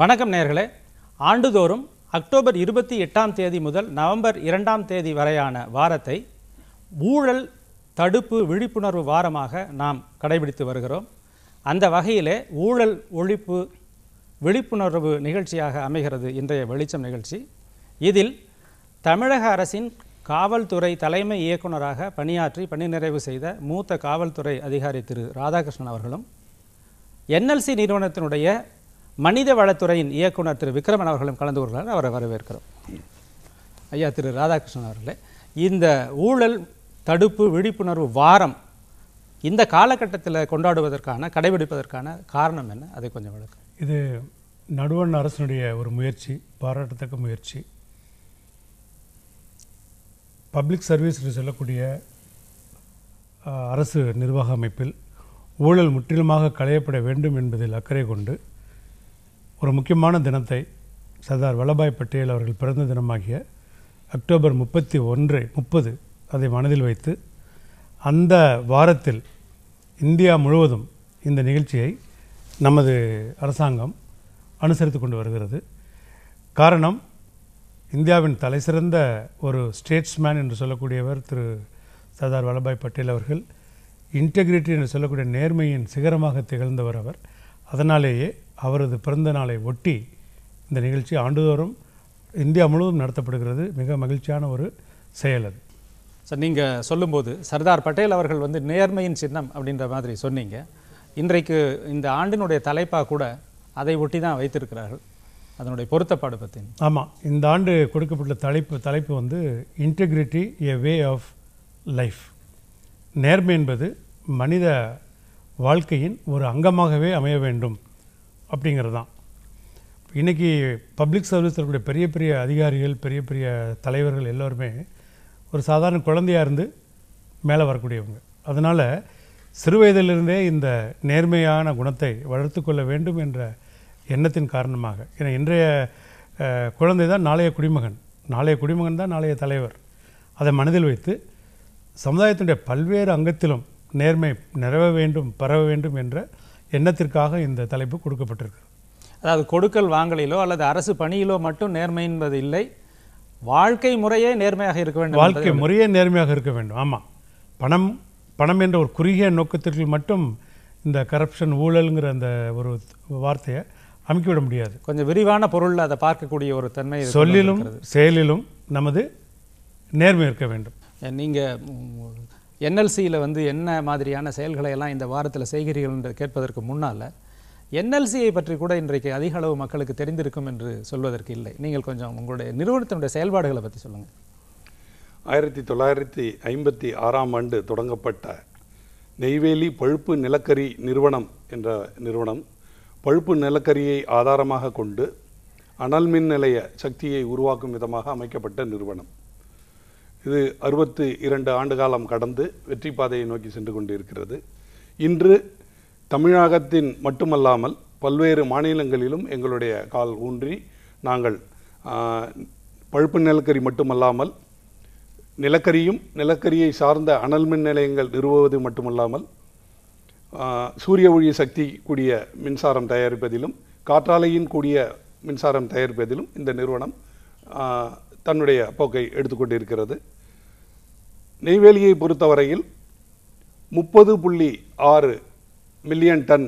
வணக்கம் நேயர்களே ஆண்டுதோறும் அக்டோபர் இருபத்தி எட்டாம் தேதி முதல் நவம்பர் இரண்டாம் தேதி வரையான வாரத்தை ஊழல் தடுப்பு விழிப்புணர்வு வாரமாக நாம் கடைபிடித்து வருகிறோம் அந்த வகையிலே ஊழல் ஒழிப்பு விழிப்புணர்வு நிகழ்ச்சியாக அமைகிறது இன்றைய வெளிச்சம் நிகழ்ச்சி இதில் தமிழக அரசின் காவல்துறை தலைமை இயக்குனராக பணியாற்றி பணி நிறைவு செய்த மூத்த காவல்துறை அதிகாரி திரு ராதாகிருஷ்ணன் அவர்களும் என்எல்சி நிறுவனத்தினுடைய மனித வளத்துறையின் இயக்குனர் திரு விக்ரமன் அவர்களும் கலந்து கொள்கிறார் அவரை வரவேற்கிறோம் ஐயா திரு ராதாகிருஷ்ணன் அவர்களே இந்த ஊழல் தடுப்பு விழிப்புணர்வு வாரம் இந்த காலகட்டத்தில் கொண்டாடுவதற்கான கடைபிடிப்பதற்கான காரணம் என்ன அதை கொஞ்சம் விளக்கு இது நடுவண் அரசினுடைய ஒரு முயற்சி பாராட்டத்தக்க முயற்சி பப்ளிக் சர்வீஸ் என்று சொல்லக்கூடிய அஹ், அரசு நிர்வாக அமைப்பில் ஊழல் முற்றிலுமாக களையப்பட வேண்டும் என்பதில் அக்கறை கொண்டு ஒரு முக்கியமான தினத்தை சர்தார் வல்லபாய் பட்டேல் அவர்கள் பிறந்த தினமாகிய அக்டோபர் முப்பத்தி ஒன்று முப்பது அதை மனதில் வைத்து அந்த வாரத்தில் இந்தியா முழுவதும் இந்த நிகழ்ச்சியை நமது அரசாங்கம் அனுசரித்து கொண்டு வருகிறது காரணம் இந்தியாவின் தலைசிறந்த ஒரு ஸ்டேட்ஸ்மேன் என்று சொல்லக்கூடியவர் திரு சர்தார் வல்லபாய் பட்டேல் அவர்கள் இன்டெகிரிட்டி என்று சொல்லக்கூடிய நேர்மையின் சிகரமாக திகழ்ந்தவர் அவர் அதனாலேயே அவரது பிறந்த நாளை ஒட்டி இந்த நிகழ்ச்சி ஆண்டுதோறும் இந்தியா முழுவதும் நடத்தப்படுகிறது மிக மகிழ்ச்சியான ஒரு செயல் அது சார் நீங்கள் சொல்லும்போது சர்தார் பட்டேல் அவர்கள் வந்து நேர்மையின் சின்னம் அப்படின்ற மாதிரி சொன்னீங்க இன்றைக்கு இந்த ஆண்டினுடைய தலைப்பாக கூட அதை ஒட்டி தான் வைத்திருக்கிறார்கள் அதனுடைய பொருத்தப்பாடு பற்றி ஆமாம் இந்த ஆண்டு கொடுக்கப்பட்ட தலைப்பு தலைப்பு வந்து integrity a way of life நேர்மை என்பது மனித வாழ்க்கையின் ஒரு அங்கமாகவே அமைய வேண்டும் அப்படிங்கிறது தான் இன்றைக்கி பப்ளிக் சர்வீஸ் இருக்கக்கூடிய பெரிய பெரிய அதிகாரிகள் பெரிய பெரிய தலைவர்கள் எல்லோருமே ஒரு சாதாரண குழந்தையாக இருந்து மேலே வரக்கூடியவங்க அதனால் சிறு வயதிலிருந்தே இந்த நேர்மையான குணத்தை வளர்த்து கொள்ள வேண்டும் என்ற எண்ணத்தின் காரணமாக ஏன்னா இன்றைய அஹ், குழந்தை தான் நாளைய குடிமகன் நாளைய குடிமகன் தான் நாளைய தலைவர் அதை மனதில் வைத்து சமுதாயத்தினுடைய பல்வேறு அங்கத்திலும் நேர்மை நிறவ வேண்டும் பரவ வேண்டும் என்ற எண்ணத்திற்காக இந்த தலைப்பு கொடுக்கப்பட்டிருக்கு அதாவது கொடுக்கல் வாங்கலிலோ அல்லது அரசு பணியிலோ மட்டும் நேர்மை என்பது இல்லை வாழ்க்கை முறையே நேர்மையாக இருக்க வேண்டும் வாழ்க்கை முறையே நேர்மையாக இருக்க வேண்டும் ஆமாம் பணம் பணம் என்ற ஒரு குறுகிய நோக்கத்திற்கு மட்டும் இந்த கரப்ஷன் ஊழலுங்கிற அந்த ஒரு வார்த்தையை அமைக்கிவிட முடியாது கொஞ்சம் விரிவான பொருள்ல அதை பார்க்கக்கூடிய ஒரு தன்மை இதுக்கு சொல்லிலும் செயலிலும் நமது நேர்மை இருக்க வேண்டும் நீங்கள் என்எல்சியில் வந்து என்ன மாதிரியான செயல்களை எல்லாம் இந்த வாரத்தில் செய்கிறீர்கள் என்று கேட்பதற்கு முன்னால் என்எல்சியை பற்றி கூட இன்றைக்கு அதிக அளவு மக்களுக்கு தெரிந்திருக்கும் என்று சொல்வதற்கு இல்லை நீங்கள் கொஞ்சம் உங்களுடைய நிறுவனத்தினுடைய செயல்பாடுகளை பற்றி சொல்லுங்கள் ஆயிரத்தி தொள்ளாயிரத்தி ஐம்பத்தி ஆறாம் ஆண்டு தொடங்கப்பட்ட நெய்வேலி பழுப்பு நிலக்கரி நிறுவனம் என்ற நிறுவனம் பழுப்பு நிலக்கரியை ஆதாரமாக கொண்டு அனல் மின் நிலைய சக்தியை உருவாக்கும் விதமாக அமைக்கப்பட்ட நிறுவனம் இது அறுபத்து இரண்டு ஆண்டு காலம் கடந்து வெற்றி பாதையை நோக்கி சென்று கொண்டிருக்கிறது இன்று தமிழகத்தின் மட்டுமல்லாமல் பல்வேறு மாநிலங்களிலும் எங்களுடைய கால் ஊன்றி நாங்கள் ஆ, பழுப்பு நிலக்கரி மட்டுமல்லாமல் நிலக்கரியும் நிலக்கரியை சார்ந்த அனல் மின் நிலையங்கள் நிறுவுவது மட்டுமல்லாமல் ஆ, சூரிய ஒளி சக்தி கூடிய மின்சாரம் தயாரிப்பதிலும் காற்றாலையின் கூடிய மின்சாரம் தயாரிப்பதிலும் இந்த நிறுவனம் ஆ, தன்னுடைய போக்கை எடுத்துக்கொண்டிருக்கிறது நெய்வேலியை பொறுத்தவரையில் முப்பது புள்ளி ஆறு மில்லியன் டன்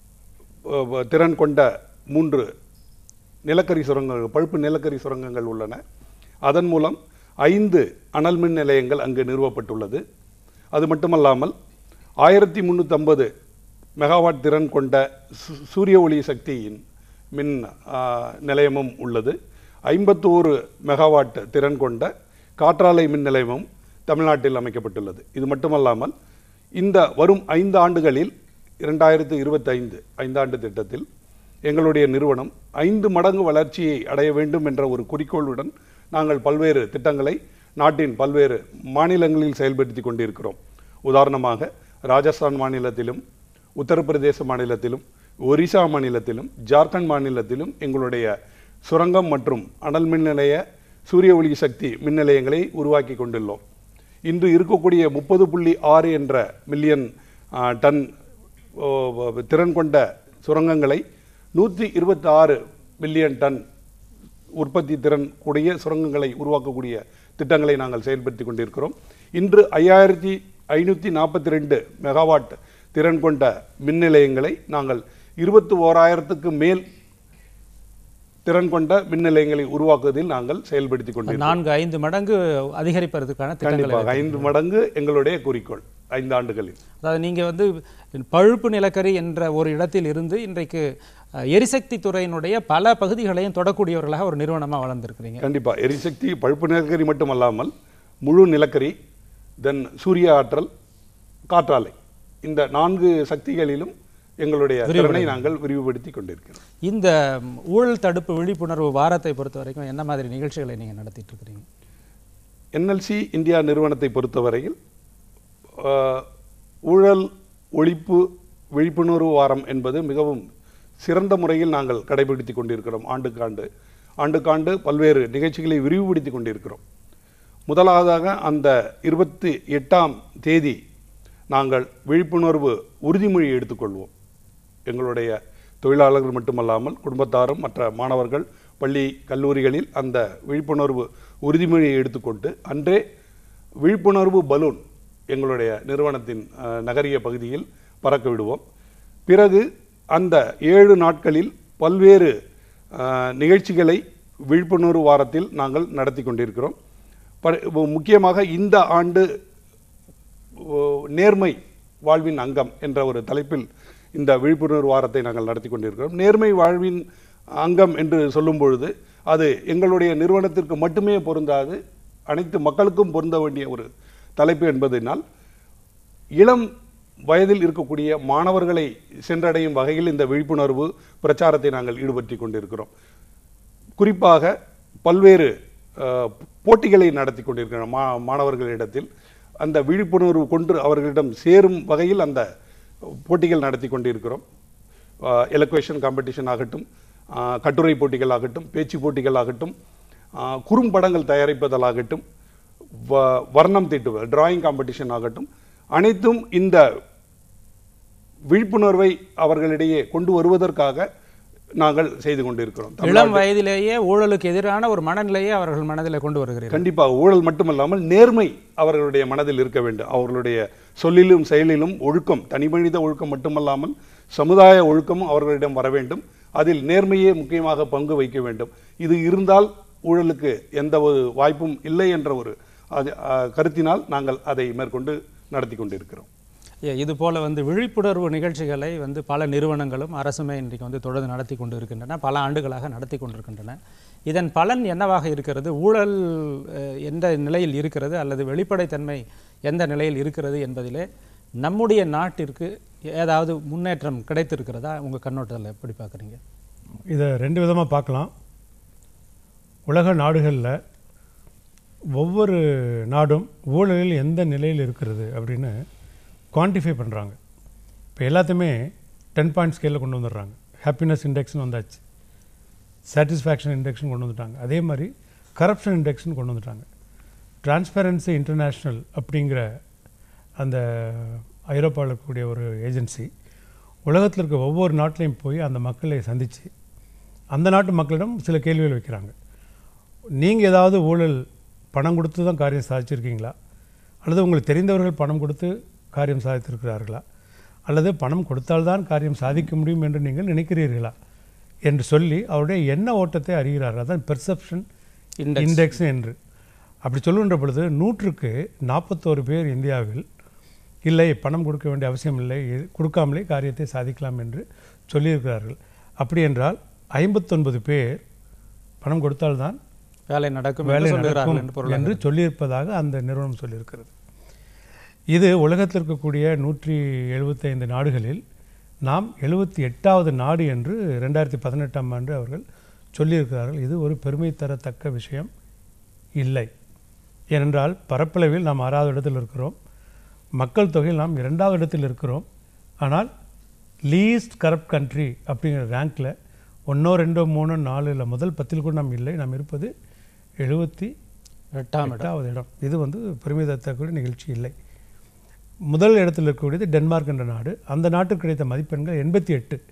அ, வ- திறன் கொண்ட மூன்று நிலக்கரி சுரங்கங்கள் பழுப்பு நிலக்கரி சுரங்கங்கள் உள்ளன அதன் மூலம் ஐந்து அனல் மின் நிலையங்கள் அங்கு நிறுவப்பட்டுள்ளது அது மட்டுமல்லாமல் ஆயிரத்தி முந்நூற்றம்பது மெகாவாட் திறன் கொண்ட சு- சூரிய ஒளி சக்தியின் மின் ஆ, நிலையமும் உள்ளது ஐம்பத்தோரு மெகாவாட் திறன் கொண்ட காற்றாலை மின் நிலையமும் தமிழ்நாட்டில் அமைக்கப்பட்டுள்ளது இது மட்டுமல்லாமல் இந்த வரும் ஐந்து ஆண்டுகளில் இரண்டாயிரத்து இருபத்தைந்து ஐந்தாண்டு திட்டத்தில் எங்களுடைய நிறுவனம் ஐந்து மடங்கு வளர்ச்சியை அடைய வேண்டும் என்ற ஒரு குறிக்கோளுடன் நாங்கள் பல்வேறு திட்டங்களை நாட்டின் பல்வேறு மாநிலங்களில் செயல்படுத்தி கொண்டிருக்கிறோம் உதாரணமாக ராஜஸ்தான் மாநிலத்திலும் உத்தரப்பிரதேச மாநிலத்திலும் ஒரிசா மாநிலத்திலும் ஜார்க்கண்ட் மாநிலத்திலும் எங்களுடைய சுரங்கம் மற்றும் அனல் மின் நிலைய சூரிய ஒளி சக்தி மின் நிலையங்களை உருவாக்கி கொண்டுள்ளோம் இன்று இருக்கக்கூடிய முப்பது புள்ளி ஆறு என்ற மில்லியன் ஆ, டன் ஓ, வ- திறன் கொண்ட சுரங்கங்களை நூற்றி இருபத்தி ஆறு பில்லியன் டன் உற்பத்தி திறன் கூடிய சுரங்கங்களை உருவாக்கக்கூடிய திட்டங்களை நாங்கள் செயல்படுத்தி கொண்டிருக்கிறோம் இன்று ஐயாயிரத்தி ஐநூற்றி நாற்பத்தி ரெண்டு மெகாவாட் திறன் கொண்ட மின் நிலையங்களை நாங்கள் இருபத்தி ஓராயிரத்துக்கு மேல் திறன் கொண்ட மின் நிலையங்களை உருவாக்குவதில் நாங்கள் செயல்படுத்தி கொண்டிருக்கிறோம் நான்கு ஐந்து மடங்கு அதிகரிப்பதற்கான திட்டங்களை கண்டிப்பாக ஐந்து மடங்கு எங்களுடைய குறிக்கோள் ஐந்து ஆண்டுகளில் அதாவது நீங்க வந்து பழுப்பு நிலக்கரி என்ற ஒரு இடத்தில் இருந்து இன்றைக்கு அஹ், எரிசக்தி துறையினுடைய பல பகுதிகளையும் தொடக்கூடியவர்களாக ஒரு நிறுவனமா வளர்ந்திருக்கிறீங்க கண்டிப்பா எரிசக்தி பழுப்பு நிலக்கரி மட்டுமல்லாமல் முழு நிலக்கரி தென் சூரிய ஆற்றல் காற்றாலை இந்த நான்கு சக்திகளிலும் எங்களுடைய திறனை நாங்கள் விரிவுபடுத்தி கொண்டிருக்கிறோம் இந்த ம், ஊழல் தடுப்பு விழிப்புணர்வு வாரத்தை பொறுத்த வரைக்கும் என்ன மாதிரி நிகழ்ச்சிகளை நீங்க நடத்திட்டு இருக்கிறீங்க என்எல்சி இந்தியா நிறுவனத்தை பொறுத்தவரையில் ஆஹ், ஊழல் ஒழிப்பு விழிப்புணர்வு வாரம் என்பது மிகவும் சிறந்த முறையில் நாங்கள் கடைபிடித்து கொண்டிருக்கிறோம் ஆண்டுக்காண்டு ஆண்டுக்காண்டு பல்வேறு நிகழ்ச்சிகளை விரிவுபடுத்தி கொண்டிருக்கிறோம் முதலாவதாக அந்த இருபத்தி எட்டாம் தேதி நாங்கள் விழிப்புணர்வு உறுதிமொழி எடுத்துக்கொள்வோம் எங்களுடைய தொழிலாளர்கள் மட்டுமல்லாமல் குடும்பத்தாரும் மற்ற மாணவர்கள் பள்ளி கல்லூரிகளில் அந்த விழிப்புணர்வு உறுதிமொழியை எடுத்துக்கொண்டு அன்றே விழிப்புணர்வு பலூன் எங்களுடைய நிறுவனத்தின் அஹ், நகரிய பகுதியில் பறக்க விடுவோம் பிறகு அந்த ஏழு நாட்களில் பல்வேறு அஹ், நிகழ்ச்சிகளை விழிப்புணர்வு வாரத்தில் நாங்கள் நடத்தி கொண்டிருக்கிறோம் ப- முக்கியமாக இந்த ஆண்டு ஓ, நேர்மை வாழ்வின் அங்கம் என்ற ஒரு தலைப்பில் இந்த விழிப்புணர்வு வாரத்தை நாங்கள் நடத்தி கொண்டிருக்கிறோம் நேர்மை வாழ்வின் அங்கம் என்று சொல்லும் பொழுது அது எங்களுடைய நிறுவனத்திற்கு மட்டுமே பொருந்தாது அனைத்து மக்களுக்கும் பொருந்த வேண்டிய ஒரு தலைப்பு என்பதனால் இளம் வயதில் இருக்கக்கூடிய மாணவர்களை சென்றடையும் வகையில் இந்த விழிப்புணர்வு பிரச்சாரத்தை நாங்கள் ஈடுபற்றி கொண்டிருக்கிறோம் குறிப்பாக பல்வேறு அஹ், போட்டிகளை நடத்தி கொண்டிருக்கிற மா மாணவர்களிடத்தில் அந்த விழிப்புணர்வு கொண்டு அவர்களிடம் சேரும் வகையில் அந்த போட்டிகள் நடத்தி கொண்டிருக்கிறோம் எலக்வேஷன் காம்படிஷன் ஆகட்டும் அஹ், கட்டுரை போட்டிகள் ஆகட்டும் பேச்சு போட்டிகள் ஆகட்டும் அஹ், குறும்படங்கள் தயாரிப்பதாகட்டும் வ- வர்ணம் தீட்டுவது டிராயிங் காம்படிஷன் ஆகட்டும் அனைத்தும் இந்த விழிப்புணர்வை அவர்களிடையே கொண்டு வருவதற்காக நாங்கள் செய்து கொண்டிருக்கிறோம் இளம் வயதிலேயே ஊழலுக்கு எதிரான ஒரு மனநிலையை அவர்கள் மனதில் கொண்டு வருகிறீர்கள் கண்டிப்பாக ஊழல் மட்டுமல்லாமல் நேர்மை அவர்களுடைய மனதில் இருக்க வேண்டும் அவர்களுடைய சொல்லிலும் செயலிலும் ஒழுக்கம் தனிமனித ஒழுக்கம் மட்டுமல்லாமல் சமுதாய ஒழுக்கமும் அவர்களிடம் வர வேண்டும் அதில் நேர்மையே முக்கியமாக பங்கு வைக்க வேண்டும் இது இருந்தால் ஊழலுக்கு எந்த ஒரு வாய்ப்பும் இல்லை என்ற ஒரு அது- அஹ், கருத்தினால் நாங்கள் அதை மேற்கொண்டு நடத்தி கொண்டிருக்கிறோம் ஏ, இது போல வந்து விழிப்புணர்வு நிகழ்ச்சிகளை வந்து பல நிறுவனங்களும் அரசுமே இன்றைக்கு வந்து தொடர்ந்து நடத்தி கொண்டு இருக்கின்றன பல ஆண்டுகளாக நடத்தி கொண்டிருக்கின்றன இதன் பலன் என்னவாக இருக்கிறது ஊழல் அஹ், எந்த நிலையில் இருக்கிறது அல்லது வெளிப்படைத்தன்மை எந்த நிலையில் இருக்கிறது என்பதிலே நம்முடைய நாட்டிற்கு ஏதாவது முன்னேற்றம் கிடைத்திருக்கிறதா உங்கள் கண்ணோட்டத்தில் எப்படி பார்க்குறீங்க இதை ரெண்டு விதமாக பார்க்கலாம் உலக நாடுகளில் ஒவ்வொரு நாடும் ஊழலில் எந்த நிலையில் இருக்கிறது அப்படின்னு குவான்டிஃபை பண்ணுறாங்க இப்போ எல்லாத்தையுமே டென் பாயிண்ட் ஸ்கேலில் கொண்டு வந்துடுறாங்க ஹாப்பினஸ் இண்டெக்ஸ்னு வந்தாச்சு சாட்டிஸ்ஃபேக்ஷன் இண்டெக்ஸ்னு கொண்டு வந்துட்டாங்க அதே மாதிரி கரப்ஷன் இண்டெக்ஸ்னு கொண்டு வந்துட்டாங்க டிரான்ஸ்பரன்சி இன்டர்நேஷ்னல் அப்படிங்கிற அந்த ஐரோப்பாவில் இருக்கக்கூடிய ஒரு ஏஜென்சி உலகத்தில் இருக்க ஒவ்வொரு நாட்டிலையும் போய் அந்த மக்களை சந்தித்து அந்த நாட்டு மக்களிடம் சில கேள்விகள் வைக்கிறாங்க நீங்கள் ஏதாவது ஊழல் பணம் கொடுத்து தான் காரியம் சாதிச்சிருக்கீங்களா அல்லது உங்களுக்கு தெரிந்தவர்கள் பணம் கொடுத்து காரியம் சாதித்திருக்கிறார்களா அல்லது பணம் கொடுத்தால்தான் காரியம் சாதிக்க முடியும் என்று நீங்கள் நினைக்கிறீர்களா என்று சொல்லி அவருடைய எண்ண ஓட்டத்தை அறிகிறார்கள் அதான் பெர்செப்ஷன் Index. இண்டெக்ஸ் என்று அப்படி சொல்லுகின்ற பொழுது நூற்றுக்கு நாற்பத்தோரு பேர் இந்தியாவில் இல்லை பணம் கொடுக்க வேண்டிய அவசியம் இல்லை இது கொடுக்காமலே காரியத்தை சாதிக்கலாம் என்று சொல்லியிருக்கிறார்கள் அப்படி என்றால் ஐம்பத்தொன்பது பேர் பணம் கொடுத்தால்தான் வேலை நடக்கும் வேலை என்று சொல்லுகிறார்கள் நடக்கும் என்று பொருள் என்று சொல்லியிருப்பதாக அந்த நிறுவனம் சொல்லியிருக்கிறது இது உலகத்தில் இருக்கக்கூடிய நூற்றி எழுபத்தைந்து நாடுகளில் நாம் எழுபத்தி எட்டாவது நாடு என்று ரெண்டாயிரத்தி பதினெட்டாம் ஆண்டு அவர்கள் சொல்லியிருக்கிறார்கள் இது ஒரு பெருமை தரத்தக்க விஷயம் இல்லை ஏனென்றால் பரப்பளவில் நாம் ஆறாவது இடத்தில் இருக்கிறோம் மக்கள் தொகையில் நாம் இரண்டாவது இடத்தில் இருக்கிறோம் ஆனால் லீஸ்ட் கரப்ட் கண்ட்ரி அப்படிங்கிற ரேங்க்கில் ஒன்றோ ரெண்டோ மூணோ நாலு இல்லை முதல் பத்தில் கூட நாம் இல்லை நாம் இருப்பது எழுபத்தி எட்டாம் இடம் எட்டாவது இடம் இது வந்து பெருமை தரத்தக்கூடிய நிகழ்ச்சி இல்லை முதல் இடத்தில் இருக்கக்கூடியது டென்மார்க் என்ற நாடு அந்த நாட்டுக்கு கிடைத்த மதிப்பெண்கள் எண்பத்தி எட்டு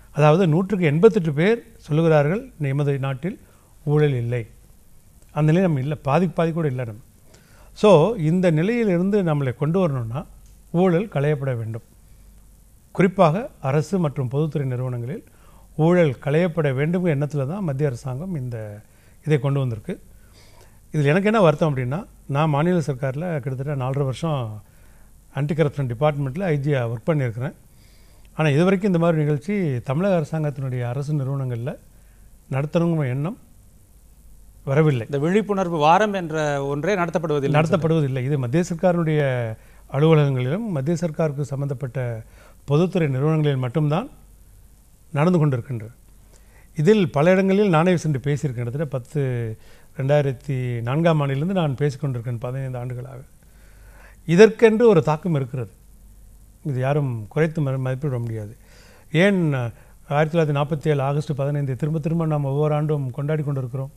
அதாவது நூற்றுக்கு எண்பத்தெட்டு பேர் சொல்லுகிறார்கள் எமது நாட்டில் ஊழல் இல்லை அந்த நிலை நம்ம இல்லை பாதிக்கு பாதி கூட இல்லை நம்ம ஸோ இந்த நிலையிலிருந்து நம்மளை கொண்டு வரணும்னா ஊழல் களையப்பட வேண்டும் குறிப்பாக அரசு மற்றும் பொதுத்துறை நிறுவனங்களில் ஊழல் களையப்பட வேண்டும் எண்ணத்தில் தான் மத்திய அரசாங்கம் இந்த இதை கொண்டு வந்திருக்கு இதில் எனக்கு என்ன வருத்தம் அப்படின்னா நான் மாநில சர்க்காரில் கிட்டத்தட்ட நாலரை வருஷம் ஆன்டி கரப்ஷன் டிபார்ட்மெண்ட்டில் ஐஜியாக ஒர்க் பண்ணியிருக்கிறேன் ஆனால் இது வரைக்கும் இந்த மாதிரி நிகழ்ச்சி தமிழக அரசாங்கத்தினுடைய அரசு நிறுவனங்களில் நடத்தணுங்கிற எண்ணம் வரவில்லை இந்த விழிப்புணர்வு வாரம் என்ற ஒன்றே நடத்தப்படுவதில்லை நடத்தப்படுவதில்லை இது மத்திய சர்க்காருடைய அலுவலகங்களிலும் மத்திய சர்க்காருக்கு சம்பந்தப்பட்ட பொதுத்துறை நிறுவனங்களில் மட்டும்தான் நடந்து கொண்டிருக்கின்றது இதில் பல இடங்களில் நானே சென்று பேசியிருக்கேன் கிட்டத்தட்ட பத்து ரெண்டாயிரத்தி நான்காம் ஆண்டிலிருந்து நான் பேசிக்கொண்டிருக்கேன் பதினைந்து ஆண்டுகளாக இதற்கென்று ஒரு தாக்கம் இருக்கிறது இது யாரும் குறைத்து ம- மதிப்பிட முடியாது ஏன் ஆயிரத்தி தொள்ளாயிரத்தி நாற்பத்தி ஏழு ஆகஸ்ட் பதினைந்து திரும்ப திரும்ப நாம் ஒவ்வொரு ஆண்டும் கொண்டாடி கொண்டிருக்கிறோம்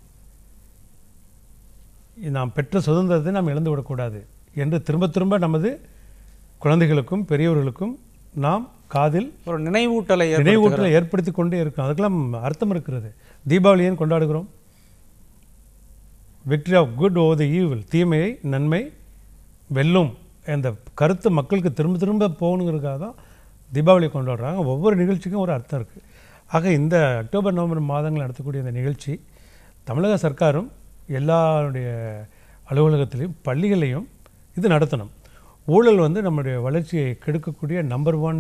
நாம் பெற்ற சுதந்திரத்தை நாம் இழந்து விடக்கூடாது என்று திரும்ப திரும்ப நமது குழந்தைகளுக்கும் பெரியவர்களுக்கும் நாம் காதில் ஒரு நினைவூட்டலை ஏற்படுத்துகிற- நினைவூட்டலை ஏற்படுத்தி கொண்டே இருக்கோம் அதுக்கெல்லாம் அர்த்தம் இருக்கிறது தீபாவளி ஏன் கொண்டாடுகிறோம் victory of good over the evil தீமையை நன்மை வெல்லும் அந்த கருத்து மக்களுக்கு திரும்ப திரும்ப போகணுங்கிறதுக்காக தான் தீபாவளி கொண்டாடுறாங்க ஒவ்வொரு நிகழ்ச்சிக்கும் ஒரு அர்த்தம் இருக்குது ஆக இந்த அக்டோபர் நவம்பர் மாதங்கள் நடத்தக்கூடிய இந்த நிகழ்ச்சி தமிழக சர்க்காரும் எல்லாருடைய அலுவலகத்திலையும் பள்ளிகளையும் இது நடத்தணும் ஊழல் வந்து நம்முடைய வளர்ச்சியை கெடுக்கக்கூடிய நம்பர் ஒன்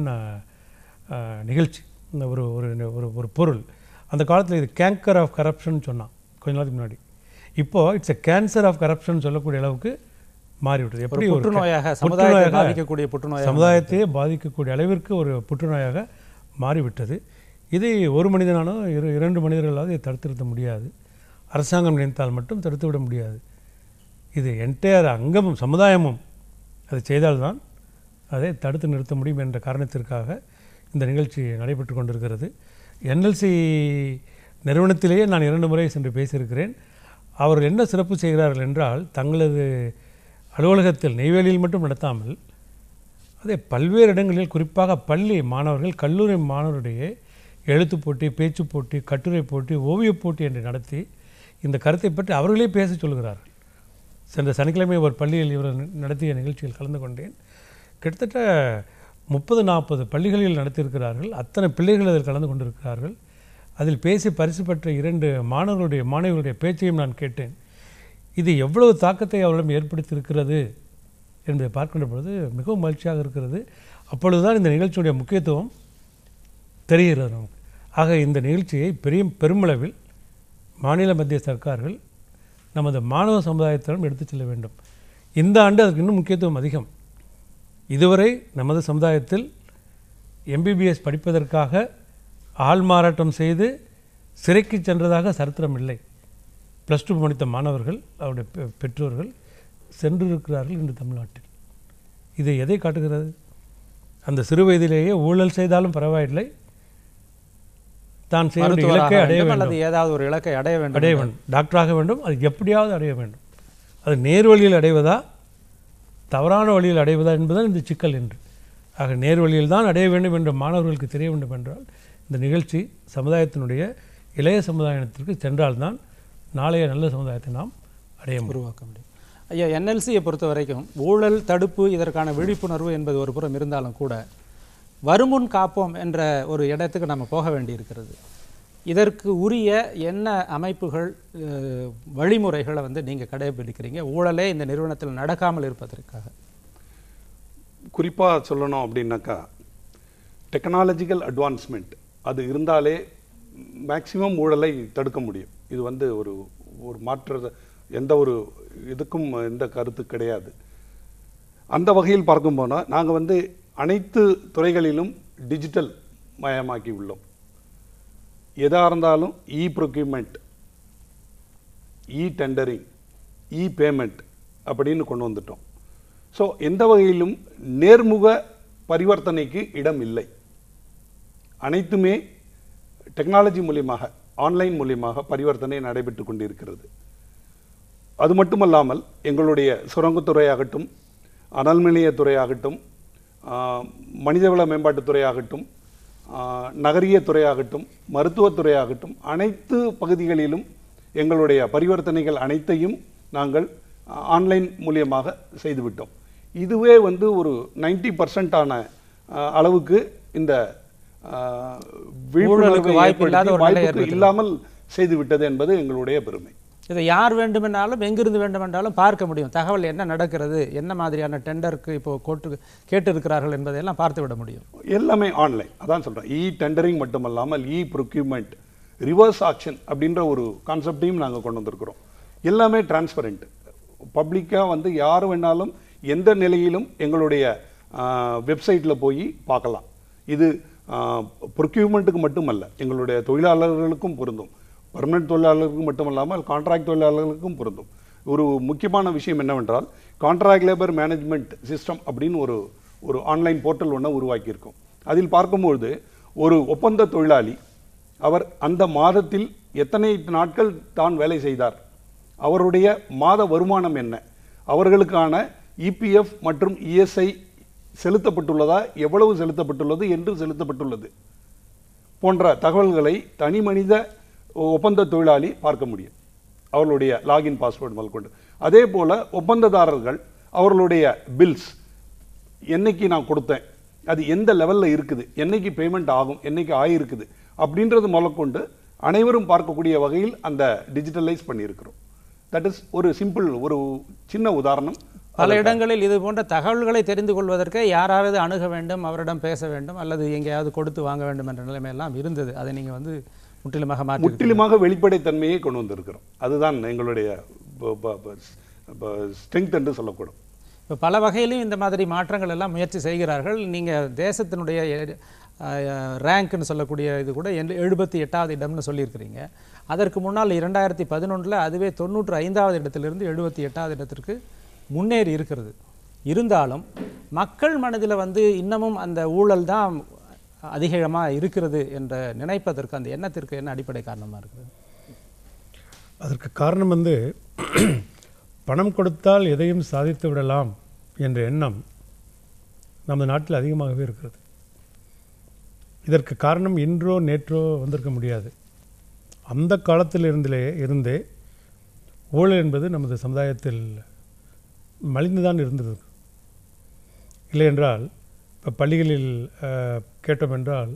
நிகழ்ச்சி இந்த ஒரு ஒரு ஒரு ஒரு பொருள் அந்த காலத்தில் இது கேங்கர் ஆஃப் கரப்ஷன் சொன்னான் கொஞ்ச நாளைக்கு முன்னாடி இப்போ it's a cancer of corruption சொல்லக்கூடிய அளவுக்கு மாறிவிட்டது ஒரு எப்படி ஒரு புற்றுநோயாக சமுதாயத்தை புற்றுநோயாக பாதிக்கக்கூடிய புற்றுநோயாக சமுதாயத்தையே பாதிக்கக்கூடிய அளவிற்கு ஒரு புற்றுநோயாக மாறிவிட்டது இதை ஒரு மனிதனாலும் இரு இரண்டு மனிதர்களாவது இதை தடுத்து நிறுத்த முடியாது அரசாங்கம் நினைத்தால் மட்டும் தடுத்து விட முடியாது இது என்டையர் அங்கமும் சமுதாயமும் அதை செய்தால்தான் அதை தடுத்து நிறுத்த முடியும் என்ற காரணத்திற்காக இந்த நிகழ்ச்சி நடைபெற்று கொண்டிருக்கிறது என்எல்சி நிறுவனத்திலேயே நான் இரண்டு முறை சென்று பேசியிருக்கிறேன் அவர்கள் என்ன சிறப்பு செய்கிறார்கள் என்றால் தங்களது அலுவலகத்தில் நெய்வேலியில் மட்டும் நடத்தாமல் அதே பல்வேறு இடங்களில் குறிப்பாக பள்ளி மாணவர்கள் கல்லூரி மாணவருடைய எழுத்துப் போட்டி பேச்சு போட்டி கட்டுரை போட்டி ஓவியப் போட்டி என்று நடத்தி இந்த கருத்தை பற்றி அவர்களே பேச சொல்கிறார்கள் சென்ற சனிக்கிழமை ஒரு பள்ளியில் இவர் நடத்திய நிகழ்ச்சியில் கலந்து கொண்டேன் கிட்டத்தட்ட முப்பது நாற்பது பள்ளிகளில் நடத்தியிருக்கிறார்கள் அத்தனை பிள்ளைகள் அதில் கலந்து கொண்டிருக்கிறார்கள் அதில் பேசி பரிசு பெற்ற இரண்டு மாணவர்களுடைய மாணவிகளுடைய பேச்சையும் நான் கேட்டேன் இது எவ்வளவு தாக்கத்தை அவர்களிடம் ஏற்படுத்தியிருக்கிறது என்பதை பார்க்கின்ற பொழுது மிகவும் மகிழ்ச்சியாக இருக்கிறது அப்பொழுதுதான் இந்த நிகழ்ச்சியுடைய முக்கியத்துவம் தெரிகிறது நமக்கு ஆக இந்த நிகழ்ச்சியை பெரிய பெருமளவில் மாநில மத்திய சர்க்கார்கள் நமது மாணவ சமுதாயத்திடம் எடுத்துச் செல்ல வேண்டும் இந்த ஆண்டு அதற்கு இன்னும் முக்கியத்துவம் அதிகம் இதுவரை நமது சமுதாயத்தில் எம்பிபிஎஸ் படிப்பதற்காக ஆள் மாறாட்டம் செய்து சிறைக்கு சென்றதாக சரித்திரம் இல்லை ப்ளஸ் டூ முடித்த மாணவர்கள் அவருடைய பெ- பெற்றோர்கள் சென்றிருக்கிறார்கள் இன்று தமிழ்நாட்டில் இது எதை காட்டுகிறது அந்த சிறு வயதிலேயே ஊழல் செய்தாலும் பரவாயில்லை தான் செய்ய வேண்டிய மருத்துவராக இலக்கை அடைய வேண்டும் வேண்டும் அல்லது ஏதாவது ஒரு இலக்கை அடைய வேண்டும் அடைய வேண்டும் டாக்டராக வேண்டும் அது எப்படியாவது அடைய வேண்டும் அது நேர் வழியில் அடைவதா தவறான வழியில் அடைவதா என்பதுதான் இந்த சிக்கல் என்று ஆக நேர் வழியில் தான் அடைய வேண்டும் என்று மாணவர்களுக்கு தெரிய வேண்டும் என்றால் இந்த நிகழ்ச்சி சமுதாயத்தினுடைய இளைய சமுதாயத்திற்கு சென்றால்தான் நாளைய நல்ல சமுதாயத்தை நாம் அடைய முடியும் உருவாக்க முடியும் ஐயா என்எல்சியை பொறுத்த வரைக்கும் ஊழல் தடுப்பு இதற்கான விழிப்புணர்வு என்பது ஒரு புறம் இருந்தாலும் கூட வருமுன் காப்போம் என்ற ஒரு இடத்துக்கு நம்ம போக வேண்டியிருக்கிறது இதற்கு உரிய என்ன அமைப்புகள் அஹ், வழிமுறைகளை வந்து நீங்கள் கடைபிடிக்கிறீங்க ஊழலே இந்த நிறுவனத்தில் நடக்காமல் இருப்பதற்காக குறிப்பாக சொல்லணும் அப்படின்னாக்கா டெக்னாலஜிக்கல் அட்வான்ஸ்மெண்ட் அது இருந்தாலே மேக்சிமம் ஊழலை தடுக்க முடியும் இது வந்து ஒரு ஒரு மாற்ற எந்த ஒரு இதுக்கும் எந்த கருத்து கிடையாது அந்த வகையில் பார்க்கும் போனால் நாங்கள் வந்து அனைத்து துறைகளிலும் டிஜிட்டல் மயமாக்கி உள்ளோம் எதாக இருந்தாலும் e procurement e tendering e payment அப்படின்னு கொண்டு வந்துட்டோம் ஸோ எந்த வகையிலும் நேர்முக பரிவர்த்தனைக்கு இடம் இல்லை அனைத்துமே டெக்னாலஜி மூலியமாக ஆன்லைன் மூலியமாக பரிவர்த்தனை நடைபெற்று கொண்டிருக்கிறது அது மட்டுமல்லாமல் எங்களுடைய சுரங்கத்துறையாகட்டும் அனல் நிலையத்துறையாகட்டும் ஆஹ், மனிதவள மேம்பாட்டுத்துறையாகட்டும் ஆஹ், நகரிய துறையாகட்டும் மருத்துவத்துறையாகட்டும் அனைத்து பகுதிகளிலும் எங்களுடைய பரிவர்த்தனைகள் அனைத்தையும் நாங்கள் ஆஹ், ஆன்லைன் மூலியமாக செய்துவிட்டோம் இதுவே வந்து ஒரு நைன்டி பர்சன்டான அளவுக்கு இந்த ஆஹ், விழிப்புணர்வை ஊழலுக்கு வாய்ப்பு இல்லாத ஏற்படுத்தி ஒரு நிலை வாய்ப்புக்கு ஏற்படுத்தி இல்லாமல் செய்துவிட்டது என்பது எங்களுடைய பெருமை இதை யார் வேண்டுமென்றாலும் எங்கிருந்து வேண்டுமென்றாலும் பார்க்க முடியும் தகவல் என்ன நடக்கிறது என்ன மாதிரியான டெண்டருக்கு இப்போ கோட்டு கேட்டிருக்கிறார்கள் என்பதையெல்லாம் பார்த்து விட முடியும் எல்லாமே ஆன்லைன் அதான் சொல்றேன் இ டெண்டரிங் மட்டுமல்லாமல் இ ப்ரொக்யூமெண்ட் ரிவர்ஸ் ஆக்ஷன் அப்படின்ற ஒரு கான்செப்டையும் நாங்கள் கொண்டு வந்திருக்கிறோம் எல்லாமே டிரான்ஸ்பரண்ட் பப்ளிக்காக வந்து யார் வேணாலும் எந்த நிலையிலும் எங்களுடைய வெப்சைட்டில் போய் பார்க்கலாம் இது ப்ரொக்யூமெண்ட்டுக்கு மட்டுமல்ல எங்களுடைய தொழிலாளர்களுக்கும் பொருந்தும் பர்மனெண்ட் தொழிலாளர்களுக்கும் மட்டுமல்லாமல் கான்ட்ராக்ட் தொழிலாளர்களுக்கும் பொருந்தும் ஒரு முக்கியமான விஷயம் என்னவென்றால் கான்ட்ராக்ட் லேபர் மேனேஜ்மெண்ட் சிஸ்டம் அப்படின்னு ஒரு ஒரு ஆன்லைன் போர்ட்டல் ஒன்று உருவாக்கியிருக்கோம் அதில் பார்க்கும்பொழுது ஒரு ஒப்பந்த தொழிலாளி அவர் அந்த மாதத்தில் எத்தனை நாட்கள் தான் வேலை செய்தார் அவருடைய மாத வருமானம் என்ன அவர்களுக்கான இபிஎஃப் மற்றும் இஎஸ்ஐ செலுத்தப்பட்டுள்ளதா எவ்வளவு செலுத்தப்பட்டுள்ளது என்று செலுத்தப்பட்டுள்ளது போன்ற தகவல்களை தனி மனித ஒப்பந்த தொழிலாளி பார்க்க முடியும் அவர்களுடைய லாகின் பாஸ்வேர்டு முதல் கொண்டு அதே போல ஒப்பந்ததாரர்கள் அவர்களுடைய பில்ஸ் என்னைக்கு நான் கொடுத்தேன் அது எந்த லெவல்ல இருக்குது என்னைக்கு பேமெண்ட் ஆகும் என்னைக்கு ஆகிருக்குது அப்படின்றது முதற்கொண்டு அனைவரும் பார்க்கக்கூடிய வகையில் அந்த டிஜிட்டலைஸ் பண்ணியிருக்கிறோம் தட் இஸ் ஒரு சிம்பிள் ஒரு சின்ன உதாரணம் பல இடங்களில் இது போன்ற தகவல்களை தெரிந்து கொள்வதற்கு யாராவது அணுக வேண்டும் அவரிடம் பேச வேண்டும் அல்லது எங்கேயாவது கொடுத்து வாங்க வேண்டும் என்ற நிலைமையெல்லாம் இருந்தது அதை நீங்க வந்து முற்றிலுமாக மாற்றி முற்றிலுமாக வெளிப்படைத்தன்மையை கொண்டு வந்திருக்கிறோம் அதுதான் எங்களுடைய ஸ்ட்ரெங்க் என்று சொல்லக்கூடும் இப்போ பல வகையிலும் இந்த மாதிரி மாற்றங்கள் எல்லாம் முயற்சி செய்கிறார்கள் நீங்கள் தேசத்தினுடைய ரேங்க்னு சொல்லக்கூடிய இது கூட எண்- எழுபத்தி எட்டாவது இடம்னு சொல்லியிருக்கிறீங்க அதற்கு முன்னால் இரண்டாயிரத்தி பதினொன்றில் அதுவே தொண்ணூற்று ஐந்தாவது இடத்திலிருந்து எழுபத்தி எட்டாவது இடத்திற்கு முன்னேறி இருக்கிறது இருந்தாலும் மக்கள் மனதில் வந்து இன்னமும் அந்த ஊழல் தான் அதிகமாக இருக்கிறது என்ற நினைப்பதற்கு அந்த எண்ணத்திற்கு என்ன அடிப்படை காரணமாக இருக்குது அதற்கு காரணம் வந்து பணம் கொடுத்தால் எதையும் சாதித்து விடலாம் என்ற எண்ணம் நமது நாட்டில் அதிகமாகவே இருக்கிறது இதற்கு காரணம் இன்றோ நேற்றோ வந்திருக்க முடியாது அந்த காலத்தில் இருந்திலே இருந்தே ஊழல் என்பது நமது சமுதாயத்தில் மலிந்துதான் இருந்தது இல்லை என்றால் இப்போ பள்ளிகளில் அஹ், கேட்டோம் என்றால்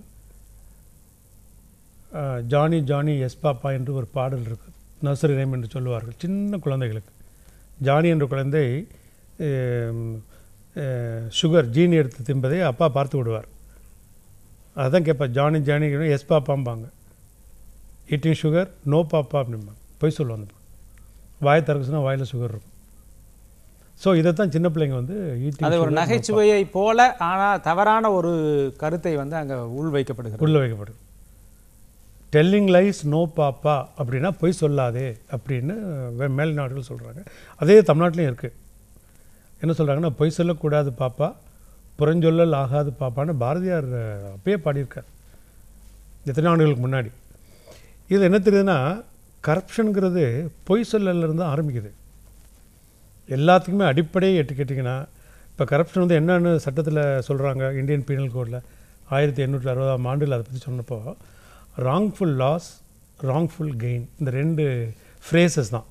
அஹ், ஜானி ஜானி எஸ் பாப்பா என்று ஒரு பாடல் இருக்கு நர்சரி நேம் என்று சொல்லுவார்கள் சின்ன குழந்தைகளுக்கு ஜானி என்ற குழந்தை அஹ், அஹ், சுகர் ஜீனி எடுத்து தின்பதை அப்பா பார்த்து விடுவார் அதான் கேட்பா ஜானி ஜானி எஸ் பாப்பாம்பாங்க ஈட்டிங் சுகர் நோ பாப்பா அப்படிம்பாங்க பொய் சொல்லுவாங்க அந்த பொண்ணு. வாய் திறக்க சொன்னா வாயில் சுகர் இருக்கும் ஸோ இதை தான் சின்ன பிள்ளைங்க வந்து ஈட்டிங் அது ஒரு நகைச்சுவையை போல ஆனால் தவறான ஒரு கருத்தை வந்து அங்கே உள் வைக்கப்படுகிறது உள்ள வைக்கப்படுது டெல்லிங் லைஸ் நோ பாப்பா அப்படின்னா பொய் சொல்லாதே அப்படின்னு வே- மேல் நாடுகள் சொல்கிறாங்க அதே தமிழ்நாட்டிலையும் இருக்குது என்ன சொல்கிறாங்கன்னா பொய் சொல்லக்கூடாது பாப்பா புறஞ்சொல்லல் ஆகாது பாப்பான்னு பாரதியார் அஹ், அப்பயே பாடியிருக்கார் எத்தனை ஆண்டுகளுக்கு முன்னாடி இது என்ன தெரியுதுன்னா கரப்ஷனுங்கிறது பொய் சொல்லலேருந்து தான் ஆரம்பிக்குது எல்லாத்துக்குமே அடிப்படையை எட்டு கேட்டிங்கன்னா இப்போ கரப்ஷன் வந்து என்னன்னு சட்டத்தில் சொல்கிறாங்க இந்தியன் பீனல் கோடில் ஆயிரத்தி எண்ணூற்றி அறுபதாம் ஆண்டில் அதை பற்றி சொன்னப்போ ராங்ஃபுல் லாஸ் ராங்ஃபுல் கெயின் இந்த ரெண்டு ஃப்ரேசஸ் தான்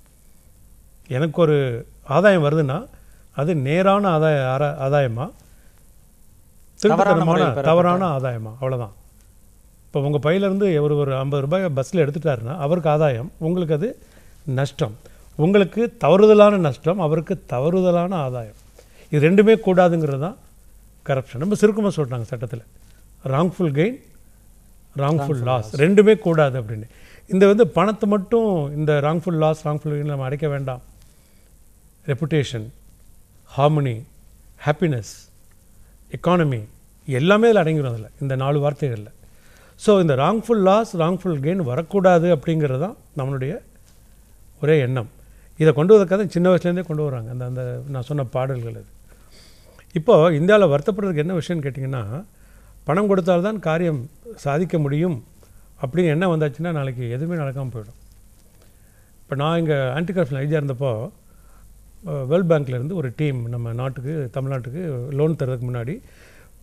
எனக்கு ஒரு ஆதாயம் வருதுன்னா அது நேரான ஆதாய ஆரா- ஆதாயமா திருட்டுத்தனமான முறையில் பெறப்பட்ட- தவறான ஆதாயமா அவ்வளவுதான் இப்போ உங்கள் பையிலேருந்து ஒரு ஒரு ஐம்பது ரூபாய் பஸ்ஸில் எடுத்துட்டாருன்னா அவருக்கு ஆதாயம் உங்களுக்கு அது நஷ்டம் உங்களுக்கு தவறுதலான நஷ்டம் அவருக்கு தவறுதலான ஆதாயம் இது ரெண்டுமே கூடாதுங்கிறது தான் கரப்ஷன் நம்ம சுருக்கமாக சொல்லிட்டாங்க சட்டத்தில் ராங்ஃபுல் கெயின் ராங்ஃபுல் லாஸ் ரெண்டுமே கூடாது அப்படின்னு இந்த வந்து பணத்தை மட்டும் இந்த ராங்ஃபுல் லாஸ் ராங்ஃபுல் கெயின் நம்ம அடைக்க வேண்டாம் ரெப்புடேஷன் ஹார்மனி ஹாப்பினஸ் எக்கானமி எல்லாமே அதில் அடங்கிடும் அதில் இந்த நாலு வார்த்தைகளில் ஸோ இந்த ராங்ஃபுல் லாஸ் ராங்ஃபுல் கெயின் வரக்கூடாது அப்படிங்கிறது தான் நம்மளுடைய ஒரே எண்ணம் இதை கொண்டு வரதுக்காக சின்ன வயசுலேருந்தே கொண்டு வராங்க அந்த அந்த நான் சொன்ன பாடல்கள் அது இப்போது இந்தியாவில் வருத்தப்படுறதுக்கு என்ன விஷயம்னு கேட்டிங்கன்னா பணம் கொடுத்தால்தான் காரியம் சாதிக்க முடியும் அப்படின்னு என்ன வந்தாச்சுன்னா நாளைக்கு எதுவுமே நடக்காமல் போயிடும் இப்போ நான் இங்கே ஆன்டி கரப்ஷன் ஐஜியாக இருந்தப்போ வேர்ல்ட் பேங்க்லேருந்து ஒரு டீம் நம்ம நாட்டுக்கு தமிழ்நாட்டுக்கு லோன் தரதுக்கு முன்னாடி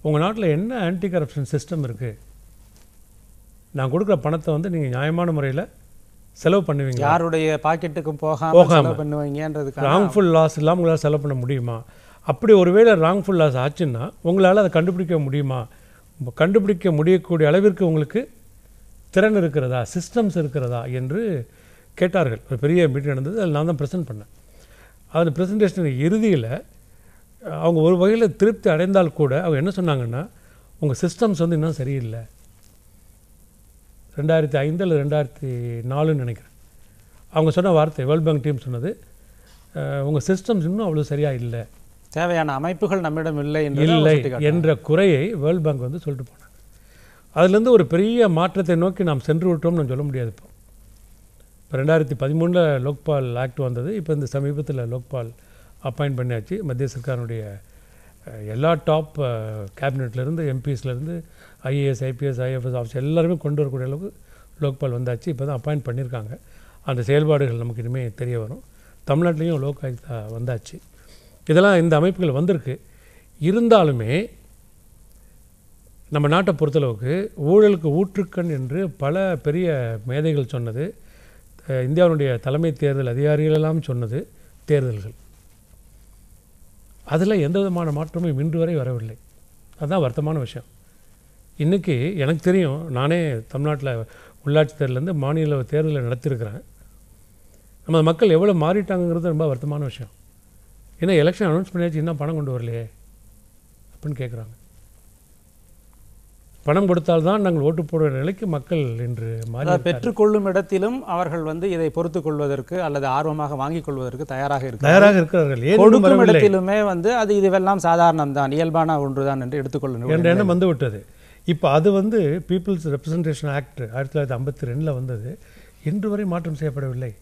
உங்கள் நாட்டில் என்ன ஆன்டி கரப்ஷன் சிஸ்டம் இருக்குது நான் கொடுக்குற பணத்தை வந்து நீங்கள் நியாயமான முறையில் செலவு பண்ணுவீங்க யாருடைய பாக்கெட்டுக்கும் போகாம போகாம. செலவு பண்ணுவீங்கன்றதுக்காக ராங்ஃபுல் லாஸ் இல்லாமல் உங்களால் செலவு பண்ண முடியுமா அப்படி ஒருவேளை ராங்ஃபுல் லாஸ் ஆச்சுன்னா உங்களால் அதை கண்டுபிடிக்க முடியுமா உங்க கண்டுபிடிக்க முடியக்கூடிய அளவிற்கு உங்களுக்கு திறன் இருக்கிறதா சிஸ்டம்ஸ் இருக்கிறதா என்று கேட்டார்கள் ஒரு பெரிய மீட்டிங் நடந்தது அதில் நான் தான் ப்ரெசென்ட் பண்ணேன் அதில் ப்ரெசன்டேஷன் இறுதியில் அவங்க ஒரு வகையில் திருப்தி அடைந்தால் கூட அவங்க என்ன சொன்னாங்கன்னா உங்கள் சிஸ்டம்ஸ் வந்து இன்னும் சரியில்லை ரெண்டாயிரத்தி ஐந்து அல்லது ரெண்டாயிரத்தி நாலுன்னு நினைக்கிறேன் அவங்க சொன்ன வார்த்தை வேர்ல்ட் பேங்க் டீம் சொன்னது உங்கள் சிஸ்டம்ஸ் இன்னும் அவ்வளோ சரியாக இல்லை தேவையான அமைப்புகள் நம்மிடம் இல்லை என்று இல்லை என்ற குறையை வேர்ல்ட் பேங்க் வந்து சொல்லிட்டு போனாங்க அதுலேருந்து ஒரு பெரிய மாற்றத்தை நோக்கி நாம் சென்று விட்டோம்னு நான் சொல்ல முடியாது இப்போ இப்போ ரெண்டாயிரத்தி பதிமூணில் லோக்பால் ஆக்ட் வந்தது இப்போ இந்த சமீபத்தில் லோக்பால் அப்பாயிண்ட் பண்ணியாச்சு மத்திய சர்க்காருடைய அஹ், எல்லா டாப் கேபினெட்லேருந்து எம்பிஸ்லேருந்து ஐஏஎஸ் ஐபிஎஸ் ஐஎஃப்எஸ் ஆஃபீஸ் எல்லாருமே கொண்டு வரக்கூடிய அளவுக்கு லோக்பால் வந்தாச்சு இப்போ தான் அப்பாயிண்ட் பண்ணியிருக்காங்க அந்த செயல்பாடுகள் நமக்கு இனிமேல் தெரிய வரும் தமிழ்நாட்டிலையும் லோக் ஆயுக்தா வந்தாச்சு இதெல்லாம் இந்த அமைப்புகள் வந்திருக்கு இருந்தாலுமே நம்ம நாட்டை பொறுத்தளவுக்கு ஊழலுக்கு ஊற்றுக்கண் என்று பல பெரிய மேதைகள் சொன்னது அஹ், இந்தியாவினுடைய தலைமை தேர்தல் அதிகாரிகளெல்லாம் சொன்னது தேர்தல்கள் அதில் எந்த விதமான மாற்றமும் இன்று வரை வரவில்லை அதுதான் வருத்தமான விஷயம் இன்றைக்கி எனக்கு தெரியும் நானே தமிழ்நாட்டில் உள்ளாட்சி தேர்தலேருந்து மாநில தேர்தலை நடத்தியிருக்கிறேன் நம்ம மக்கள் எவ்வளோ மாறிட்டாங்கங்கிறது ரொம்ப வருத்தமான விஷயம் ஏன்னா எலெக்ஷன் அனௌன்ஸ் பண்ணியாச்சு இன்னும் பணம் கொண்டு வரலையே அப்படின்னு கேட்குறாங்க பணம் கொடுத்தால்தான் நாங்கள் ஓட்டு போடுற நிலைக்கு மக்கள் இன்று மாறி அதாவது பெற்றுக்கொள்ளும் இடத்திலும் அவர்கள் வந்து இதை பொறுத்துக் கொள்வதற்கு அல்லது ஆர்வமாக வாங்கிக் கொள்வதற்கு தயாராக இருக்கிறார் தயாராக இருக்கிறார்கள் ஏன் இன்னும் கொடுக்கும் வரவில்லை இடத்திலுமே வந்து அது இதுவெல்லாம் சாதாரணம் தான் இயல்பான ஒன்றுதான் என்று எடுத்துக்கொள்ள என்ற எண்ணம் வந்து விட்டது இப்போ அது வந்து பீப்புள்ஸ் ரெப்ரசன்டேஷன் ஆக்ட் ஆயிரத்தி தொள்ளாயிரத்தி ஐம்பத்தி ரெண்டில் வந்தது இன்று வரை மாற்றம் செய்யப்படவில்லை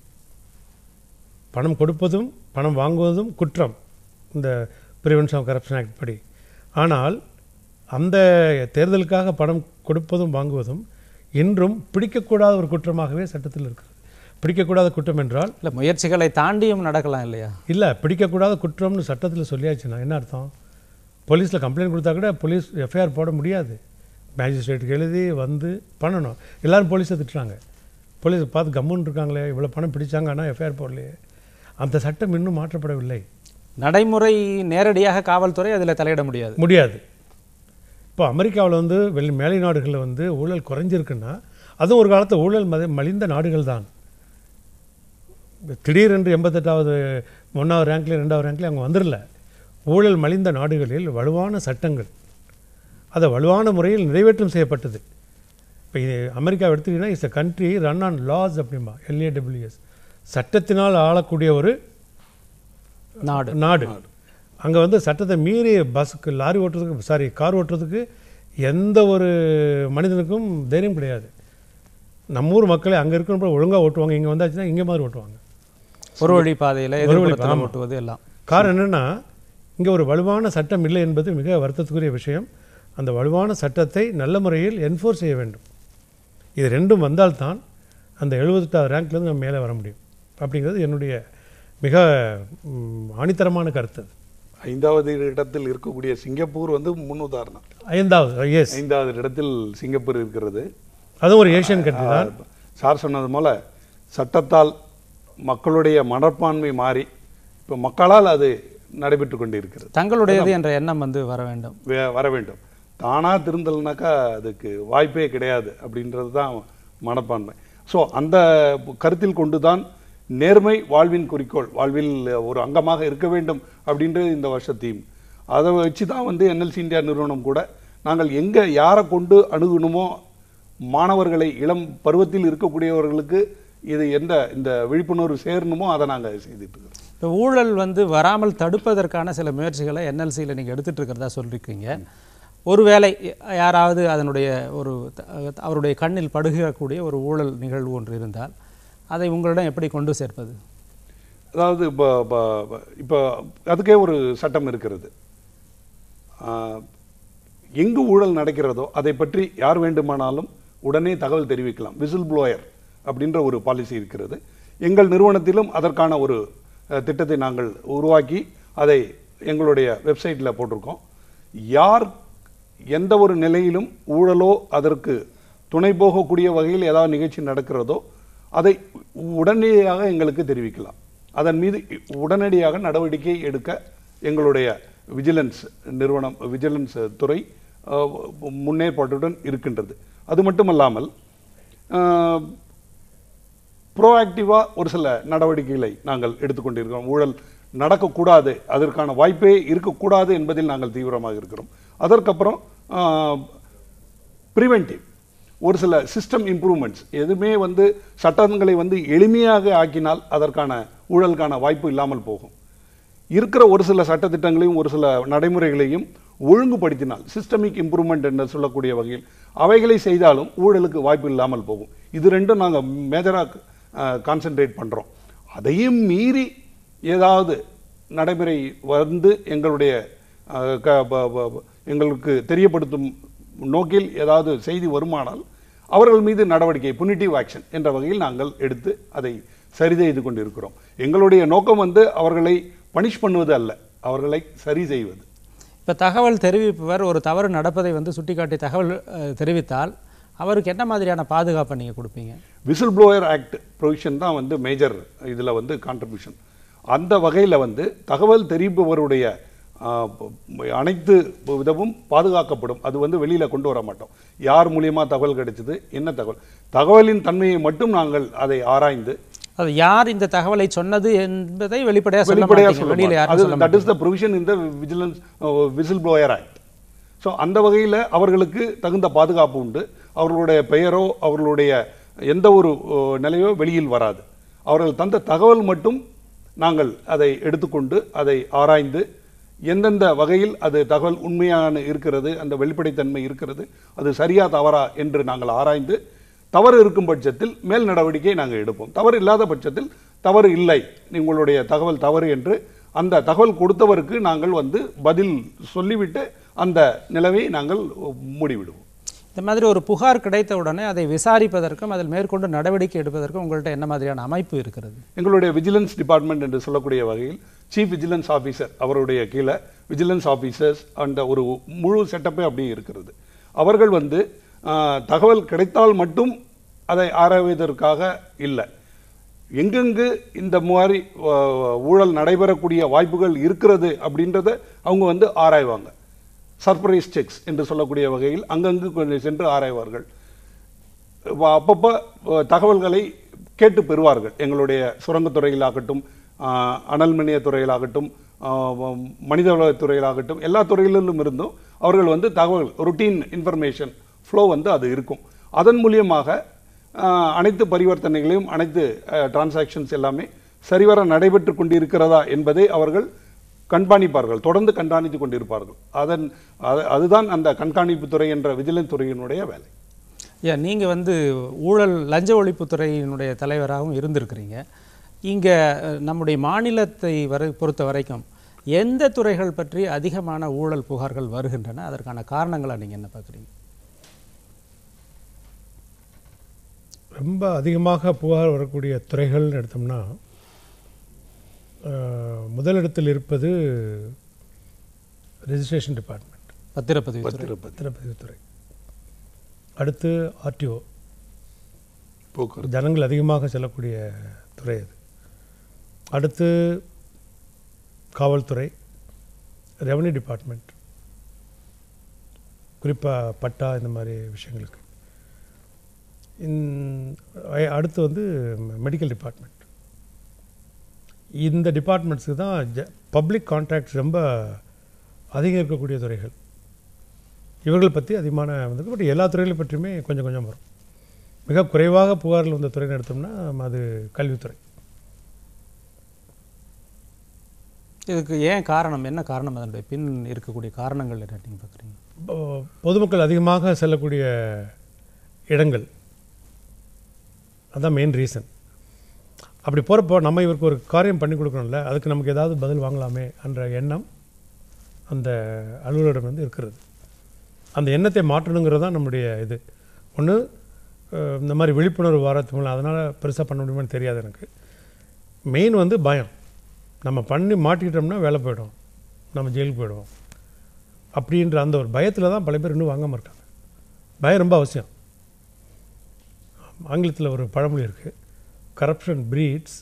பணம் கொடுப்பதும் பணம் வாங்குவதும் குற்றம் இந்த ப்ரிவென்ஷன் ஆஃப் கரப்ஷன் ஆக்ட் படி ஆனால் அந்த தேர்தலுக்காக பணம் கொடுப்பதும் வாங்குவதும் இன்றும் பிடிக்கக்கூடாத ஒரு குற்றமாகவே சட்டத்தில் இருக்கிறது பிடிக்கக்கூடாத குற்றம் என்றால் இல்ல முயற்சிகளை தாண்டியும் நடக்கலாம் இல்லையா இல்லை பிடிக்கக்கூடாத குற்றம்னு சட்டத்தில் சொல்லியாச்சுன்னா என்ன அர்த்தம் போலீஸில் கம்ப்ளைண்ட் கொடுத்தா கூட போலீஸ் எஃப்ஐஆர் போட முடியாது மேஜிஸ்ட்ரேட்டுக்கு எழுதி வந்து பண்ணணும் எல்லாரும் போலீஸை திட்டுறாங்க போலீஸ் பார்த்து கம்முன்னு இருக்காங்களே இவ்வளோ பணம் பிடிச்சாங்க ஆனால் எஃப்ஐஆர் போடலையே அந்த சட்டம் இன்னும் மாற்றப்படவில்லை நடைமுறை நேரடியாக காவல்துறை அதில் தலையிட முடியாது முடியாது இப்போ அமெரிக்காவில் வந்து வெளி மேலை நாடுகளில் வந்து ஊழல் குறைஞ்சிருக்குன்னா அதுவும் ஒரு காலத்தில் ஊழல் மத மலிந்த நாடுகள் தான் திடீரென்று எண்பத்தெட்டாவது ஒன்றாவது ரேங்க்லேயும் ரெண்டாவது ரேங்க்லேயும் அவங்க வந்துடல ஊழல் மலிந்த நாடுகளில் வலுவான சட்டங்கள் அதை வலுவான முறையில் நிறைவேற்றம் செய்யப்பட்டது இப்போ இது அமெரிக்கா எடுத்துக்கிட்டிங்கன்னா it's a country run on laws அப்படிம்பா எல்ஏடபிள்யூஎஸ் சட்டத்தினால் ஆளக்கூடிய ஒரு நாடு நாடு அங்கே வந்து சட்டத்தை மீறி பஸ்ஸுக்கு லாரி ஓட்டுறதுக்கு சாரி கார் ஓட்டுறதுக்கு எந்த ஒரு மனிதனுக்கும் தைரியம் கிடையாது நம்ம ஊர் மக்களே அங்கே இருக்கிறப்ப ஒழுங்காக ஓட்டுவாங்க இங்கே வந்தாச்சுன்னா இங்கே மாதிரி ஓட்டுவாங்க ஒரு வழி பாதையில் ஒரு வழி எதிர்ப்புறத்தில் ஆமா. ஓட்டுவது எல்லாம் காரணம் என்னென்னா இங்கே ஒரு வலுவான சட்டம் இல்லை என்பது மிக வருத்தத்துக்குரிய விஷயம் அந்த வலுவான சட்டத்தை நல்ல முறையில் என்ஃபோர்ஸ் செய்ய வேண்டும் இது ரெண்டும் வந்தால்தான் அந்த எழுபத்தெட்டாவது ரேங்க்லேருந்து நம்ம மேலே வர முடியும் அப்படிங்கிறது என்னுடைய மிக ம், ஆணித்தரமான கருத்து அது. ஐந்தாவது இடத்தில் இருக்கக்கூடிய சிங்கப்பூர் வந்து முன் உதாரணம் ஐந்தாவது எஸ் ஐந்தாவது இடத்தில் சிங்கப்பூர் இருக்கிறது அதுவும் ஒரு ஏஷியன் கண்ட்ரி தான் சார் சொன்னது போல சட்டத்தால் மக்களுடைய மனப்பான்மை மாறி இப்போ மக்களால் அது நடைபெற்று கொண்டிருக்கிறது தங்களுடையது என்ற எண்ணம் வந்து வர வேண்டும் வே- வர வேண்டும் தானா திருந்தல்னாக்கா அதுக்கு வாய்ப்பே கிடையாது அப்படின்றது தான் மனப்பான்மை ஸோ அந்த கருத்தில் கொண்டு தான் நேர்மை வாழ்வின் குறிக்கோள் வாழ்வில் ஒரு அங்கமாக இருக்க வேண்டும் அப்படின்றது இந்த வருஷ தீம் அதை வச்சு தான் வந்து என்எல்சி இந்தியா நிறுவனம் கூட நாங்கள் எங்கே யாரை கொண்டு அணுகணுமோ மாணவர்களை இளம் பருவத்தில் இருக்கக்கூடியவர்களுக்கு இது எந்த இந்த விழிப்புணர்வு சேரணுமோ அதை நாங்கள் செய்துட்டு இருக்கிறோம் இப்போ ஊழல் வந்து வராமல் தடுப்பதற்கான சில முயற்சிகளை என்எல்சியில் நீங்கள் எடுத்துட்டு இருக்கிறதா சொல்லியிருக்கீங்க ஒருவேளை யாராவது அதனுடைய ஒரு த- அவருடைய கண்ணில் படுகக்கூடிய ஒரு ஊழல் நிகழ்வு ஒன்று இருந்தால் அதை உங்களிடம் எப்படி கொண்டு சேர்ப்பது அதாவது இப்போ இப்போ அதுக்கே ஒரு சட்டம் இருக்கிறது ஆஹ், எங்கு ஊழல் நடக்கிறதோ அதை பற்றி யார் வேண்டுமானாலும் உடனே தகவல் தெரிவிக்கலாம் விசில் ப்ளோயர் அப்படின்ற ஒரு பாலிசி இருக்கிறது எங்கள் நிறுவனத்திலும் அதற்கான ஒரு அஹ், திட்டத்தை நாங்கள் உருவாக்கி அதை எங்களுடைய வெப்சைட்டில் போட்டிருக்கோம் யார் எந்த ஒரு நிலையிலும் ஊழலோ அதற்கு துணை போகக்கூடிய வகையில் ஏதாவது நிகழ்ச்சி நடக்கிறதோ அதை உடனடியாக எங்களுக்கு தெரிவிக்கலாம் அதன் மீது உடனடியாக நடவடிக்கை எடுக்க எங்களுடைய விஜிலன்ஸ் நிறுவனம் விஜிலன்ஸ் துறை அஹ், முன்னேற்பாட்டுடன் இருக்கின்றது அது மட்டுமல்லாமல் அஹ், ப்ரோஆக்டிவாக ஒரு சில நடவடிக்கைகளை நாங்கள் எடுத்துக்கொண்டிருக்கிறோம் ஊழல் நடக்கக்கூடாது அதற்கான வாய்ப்பே இருக்கக்கூடாது என்பதில் நாங்கள் தீவிரமாக இருக்கிறோம் அதற்கப்புறம் ப்ரிவென்டிவ் ஒரு சில சிஸ்டம் இம்ப்ரூவ்மெண்ட்ஸ் எதுவுமே வந்து சட்டங்களை வந்து எளிமையாக ஆக்கினால் அதற்கான ஊழலுக்கான வாய்ப்பு இல்லாமல் போகும் இருக்கிற ஒரு சில சட்டத்திட்டங்களையும் ஒரு சில நடைமுறைகளையும் ஒழுங்குபடுத்தினால் சிஸ்டமிக் இம்ப்ரூவ்மெண்ட் என்று சொல்லக்கூடிய வகையில் அவைகளை செய்தாலும் ஊழலுக்கு வாய்ப்பு இல்லாமல் போகும் இது ரெண்டும் நாங்கள் மேஜராக கான்சென்ட்ரேட் பண்ணுறோம் அதையும் மீறி ஏதாவது நடைமுறை வந்து எங்களுடைய அஹ், க- ப- ப- ப- எங்களுக்கு தெரியப்படுத்தும் நோக்கில் ஏதாவது செய்தி வருமானால் அவர்கள் மீது நடவடிக்கை புனிட்டிவ் ஆக்ஷன் என்ற வகையில் நாங்கள் எடுத்து அதை சரி செய்து கொண்டிருக்கிறோம் எங்களுடைய நோக்கம் வந்து அவர்களை பனிஷ் பண்ணுவது அல்ல அவர்களை சரி செய்வது இப்போ தகவல் தெரிவிப்பவர் ஒரு தவறு நடப்பதை வந்து சுட்டிக்காட்டி தகவல் அஹ், தெரிவித்தால் அவருக்கு என்ன மாதிரியான பாதுகாப்பை நீங்கள் கொடுப்பீங்க விசில் ப்ளோயர் ஆக்ட் ப்ரொவிஷன் தான் வந்து மேஜர் இதில் வந்து கான்ட்ரிபியூஷன் அந்த வகையில் வந்து தகவல் தெரிவிப்பவருடைய ஆ, ப- அனைத்து விதமும் பாதுகாக்கப்படும் அது வந்து வெளியில் கொண்டு வர மாட்டோம் யார் மூலியமா தகவல் கிடைச்சது என்ன தகவல் தகவலின் தன்மையை மட்டும் நாங்கள் அதை ஆராய்ந்து அது யார் இந்த தகவலை சொன்னது என்பதை வெளிப்படையாக சொல்ல வெளிப்படையாக மாட்டீங்க. சொல்ல வெளியில மாட்டோம். யாரும் அது சொல்ல தட் இஸ் த ப்ரொவிஷன் இந்த vigilance whistleblower act so அந்த வகையில் அவர்களுக்கு தகுந்த பாதுகாப்பு உண்டு அவர்களுடைய பெயரோ அவர்களுடைய எந்த ஒரு அஹ், நிலையோ வெளியில் வராது அவர்கள் தந்த தகவல் மட்டும் நாங்கள் அதை எடுத்துக்கொண்டு அதை ஆராய்ந்து எந்தெந்த வகையில் அது தகவல் உண்மையான இருக்கிறது அந்த வெளிப்படைத்தன்மை இருக்கிறது அது சரியா தவறா என்று நாங்கள் ஆராய்ந்து தவறு இருக்கும் பட்சத்தில் மேல் நடவடிக்கை நாங்கள் எடுப்போம் தவறு இல்லாத பட்சத்தில் தவறு இல்லை உங்களுடைய தகவல் தவறு என்று அந்த தகவல் கொடுத்தவருக்கு நாங்கள் வந்து பதில் சொல்லிவிட்டு அந்த நிலவை நாங்கள் மூடிவிடுவோம் இந்த மாதிரி ஒரு புகார் கிடைத்த உடனே அதை விசாரிப்பதற்கும் அதில் மேற்கொண்டு நடவடிக்கை எடுப்பதற்கும் உங்கள்கிட்ட என்ன மாதிரியான அமைப்பு இருக்கிறது எங்களுடைய விஜிலன்ஸ் டிபார்ட்மெண்ட் என்று சொல்லக்கூடிய வகையில் சீஃப் விஜிலன்ஸ் ஆஃபீஸர் அவருடைய கீழே விஜிலன்ஸ் ஆஃபீஸர்ஸ் அந்த ஒரு முழு செட்டப்பே அப்படியே இருக்கிறது அவர்கள் வந்து ஆஹ், தகவல் கிடைத்தால் மட்டும் அதை ஆராய்வதற்காக இல்லை எங்கெங்கு இந்த மாதிரி ஆஹ், ஊழல் நடைபெறக்கூடிய வாய்ப்புகள் இருக்கிறது அப்படின்றத அவங்க வந்து ஆராய்வாங்க சர்ப்ரைஸ் செக்ஸ் என்று சொல்லக்கூடிய வகையில் அங்கங்கு கொஞ்சம் சென்று ஆராய்வார்கள் வ- அப்பப்போ அஹ், தகவல்களை கேட்டு பெறுவார்கள் எங்களுடைய சுரங்கத்துறையிலாகட்டும் ஆஹ், அனல் மின்னிய துறையிலாகட்டும் ஆஹ், வ- மனிதவளத் துறையிலாகட்டும் எல்லா துறைகளிலும் இருந்தும் அவர்கள் வந்து தகவல் ரொட்டீன் இன்ஃபர்மேஷன் ஃப்ளோ வந்து அது இருக்கும் அதன் மூலியமாக ஆஹ், அனைத்து பரிவர்த்தனைகளையும் அனைத்து டிரான்சாக்ஷன்ஸ் எல்லாமே சரிவர நடைபெற்று கொண்டிருக்கிறதா என்பதை அவர்கள் கண்காணிப்பார்கள் தொடர்ந்து கண்காணித்து கொண்டிருப்பார்கள் அதன் அது- அதுதான் அந்த கண்காணிப்பு துறை என்ற விஜிலன்ஸ் துறையினுடைய வேலை ஏன் நீங்கள் வந்து ஊழல் லஞ்ச ஒழிப்புத்துறையினுடைய தலைவராகவும் இருந்திருக்கிறீங்க இங்கே நம்முடைய மாநிலத்தை வரை பொறுத்த வரைக்கும் எந்த துறைகள் பற்றி அதிகமான ஊழல் புகார்கள் வருகின்றன அதற்கான காரணங்களை நீங்கள் என்ன பார்க்குறீங்க ரொம்ப அதிகமாக புகார் வரக்கூடிய துறைகள்னு எடுத்தோம்னா அஹ், முதலிடத்தில் இருப்பது ரெஜிஸ்ட்ரேஷன் டிபார்ட்மெண்ட் பத்திரப்பதிவு துறை பத்திரப்பதி பத்திரப்பதிவுத்துறை அடுத்து ஆர்டிஓ போக்குவரத்து ஜனங்கள் அதிகமாக செல்லக்கூடிய துறை அது அடுத்து காவல்துறை ரெவன்யூ டிபார்ட்மெண்ட் குறிப்பாக பட்டா இந்த மாதிரி விஷயங்களுக்கு இந்- அ- அடுத்து வந்து மெடிக்கல் டிபார்ட்மெண்ட் இந்த டிபார்ட்மெண்ட்ஸுக்கு தான் ஜ பப்ளிக் கான்ட்ராக்ட்ஸ் ரொம்ப அதிகம் இருக்கக்கூடிய துறைகள் இவர்கள் பற்றி அதிகமான வந்து பட் எல்லா துறைகளையும் பற்றியுமே கொஞ்சம் கொஞ்சம் வரும் மிக குறைவாக புகார்கள் வந்த துறைன்னு எடுத்தோம்னா அது கல்வித்துறை இதுக்கு ஏன் காரணம் என்ன காரணம் அதனுடைய பின் இருக்கக்கூடிய காரணங்கள் என்ன நீங்கள் பார்க்குறீங்க பொ- பொதுமக்கள் அதிகமாக செல்லக்கூடிய இடங்கள் அதான் மெயின் ரீசன் அப்படி போகிறப்போ நம்ம இவருக்கு ஒரு காரியம் பண்ணி கொடுக்கணும்ல அதுக்கு நமக்கு ஏதாவது பதில் வாங்கலாமே என்ற எண்ணம் அந்த அலுவலரிடம் வந்து இருக்கிறது அந்த எண்ணத்தை மாற்றணுங்கிறது தான் நம்முடைய இது ஒன்று இந்த மாதிரி விழிப்புணர்வு வாரத்து மூலம் அதனால் பெருசாக பண்ண முடியுமான்னு தெரியாது எனக்கு மெயின் வந்து பயம் நம்ம பண்ணி மாட்டிக்கிட்டோம்னா வேலை போயிடும் நம்ம ஜெயிலுக்கு போயிடுவோம் அப்படின்ற அந்த ஒரு பயத்தில் தான் பல பேர் இன்னும் வாங்காமல் இருக்காங்க பயம் ரொம்ப அவசியம் ஆங்கிலத்தில் ஒரு பழமொழி இருக்குது corruption breeds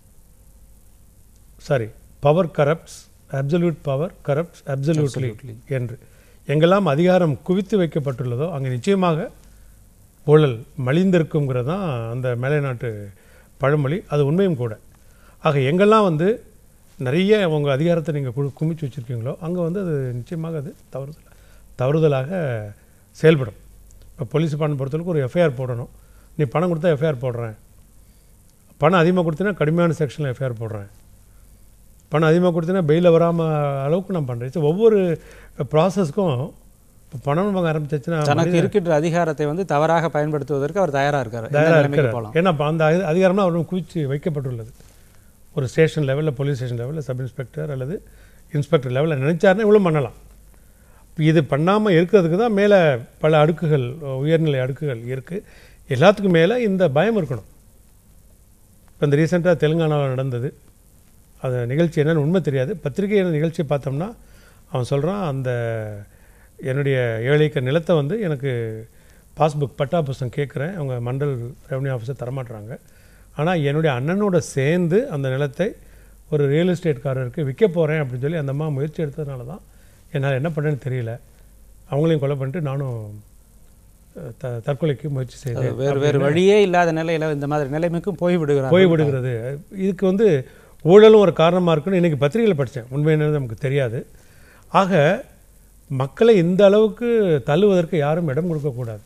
sorry power corrupts absolute power corrupts absolutely என்று எங்கெல்லாம் அதிகாரம் குவித்து வைக்கப்பட்டுள்ளதோ அங்கே நிச்சயமாக ஊழல் மலிந்திருக்குங்கிறது தான் அந்த மேலை நாட்டு பழமொழி அது உண்மையும் கூட ஆக எங்கெல்லாம் வந்து நிறைய உங்கள் அதிகாரத்தை நீங்கள் கு குமிச்சு வச்சுருக்கீங்களோ அங்கே வந்து அது நிச்சயமாக அது தவறுதல் தவறுதலாக செயல்படும் இப்போ போலீஸ் டிபார்ட்மெண்ட் பொறுத்தவரைக்கும் ஒரு எஃப்ஐஆர் போடணும் நீ பணம் கொடுத்தா எஃப்ஐஆர் போடுறேன் பணம் அதிகமாக கொடுத்தீங்கன்னா கடுமையான செக்ஷனில் எஃப்ஐஆர் போடுறேன் பணம் அதிகமாக கொடுத்தீங்கன்னா பெயிலில் வராமல் அளவுக்கு நான் பண்ணுறேன் ஸோ ஒவ்வொரு ப்ராசஸ்க்கும் இப்போ பணம் வாங்க ஆரம்பிச்சிச்சுன்னா தனக்கு இருக்கின்ற அதிகாரத்தை வந்து தவறாக பயன்படுத்துவதற்கு அவர் தயாரா இருக்காரு இந்த தயாராக நிலைமைக்கு இருக்கிறார் போகலாம் ஏன்னா அப்ப அந்த அதி- அதிகாரம்லாம் அவரும் குவிச்சு வைக்கப்பட்டுள்ளது ஒரு ஸ்டேஷன் லெவலில் போலீஸ் ஸ்டேஷன் லெவலில் சப் இன்ஸ்பெக்டர் அல்லது இன்ஸ்பெக்டர் லெவலில் நினைச்சாருன்னா இவ்வளோ பண்ணலாம் இப்ப இது பண்ணாமல் இருக்கிறதுக்கு தான் மேலே பல அடுக்குகள் உயர்நிலை அடுக்குகள் இருக்குது எல்லாத்துக்கும் மேலே இந்த பயம் இருக்கணும் இப்போ இந்த ரீசெண்டாக தெலுங்கானாவில் நடந்தது அந்த நிகழ்ச்சி என்னன்னு உண்மை தெரியாது பத்திரிகை நிகழ்ச்சியை பார்த்தோம்னா அவன் சொல்கிறான் அந்த என்னுடைய ஏழு ஏக்கர் நிலத்தை வந்து எனக்கு பாஸ்புக் பட்டா புஸ்தகம் கேட்குறேன் அவங்க மண்டல் ரெவன்யூ ஆஃபீஸர் தரமாட்டுறாங்க ஆனால் என்னுடைய அண்ணனோட சேர்ந்து அந்த நிலத்தை ஒரு ரியல் எஸ்டேட்காரருக்கு விற்க போகிறேன் அப்படின்னு சொல்லி அந்த அம்மா முயற்சி எடுத்ததுனால தான் என்னால் என்ன பண்ணேன்னு தெரியல அவங்களையும் கொலை பண்ணிட்டு நானும் அஹ், த தற்கொலைக்கு முயற்சி செய்தேன் வேறு வேறு வழியே இல்லாத நிலையில இந்த மாதிரி நிலைமைக்கும் போய் விடுகிறார் போய் விடுகிறது இதுக்கு வந்து ஊழலும் ஒரு காரணமாக இருக்குன்னு இன்றைக்கி பத்திரிகையில் படித்தேன் உண்மை என்னன்னு நமக்கு தெரியாது ஆக மக்களை இந்த அளவுக்கு தள்ளுவதற்கு யாரும் இடம் கொடுக்கக்கூடாது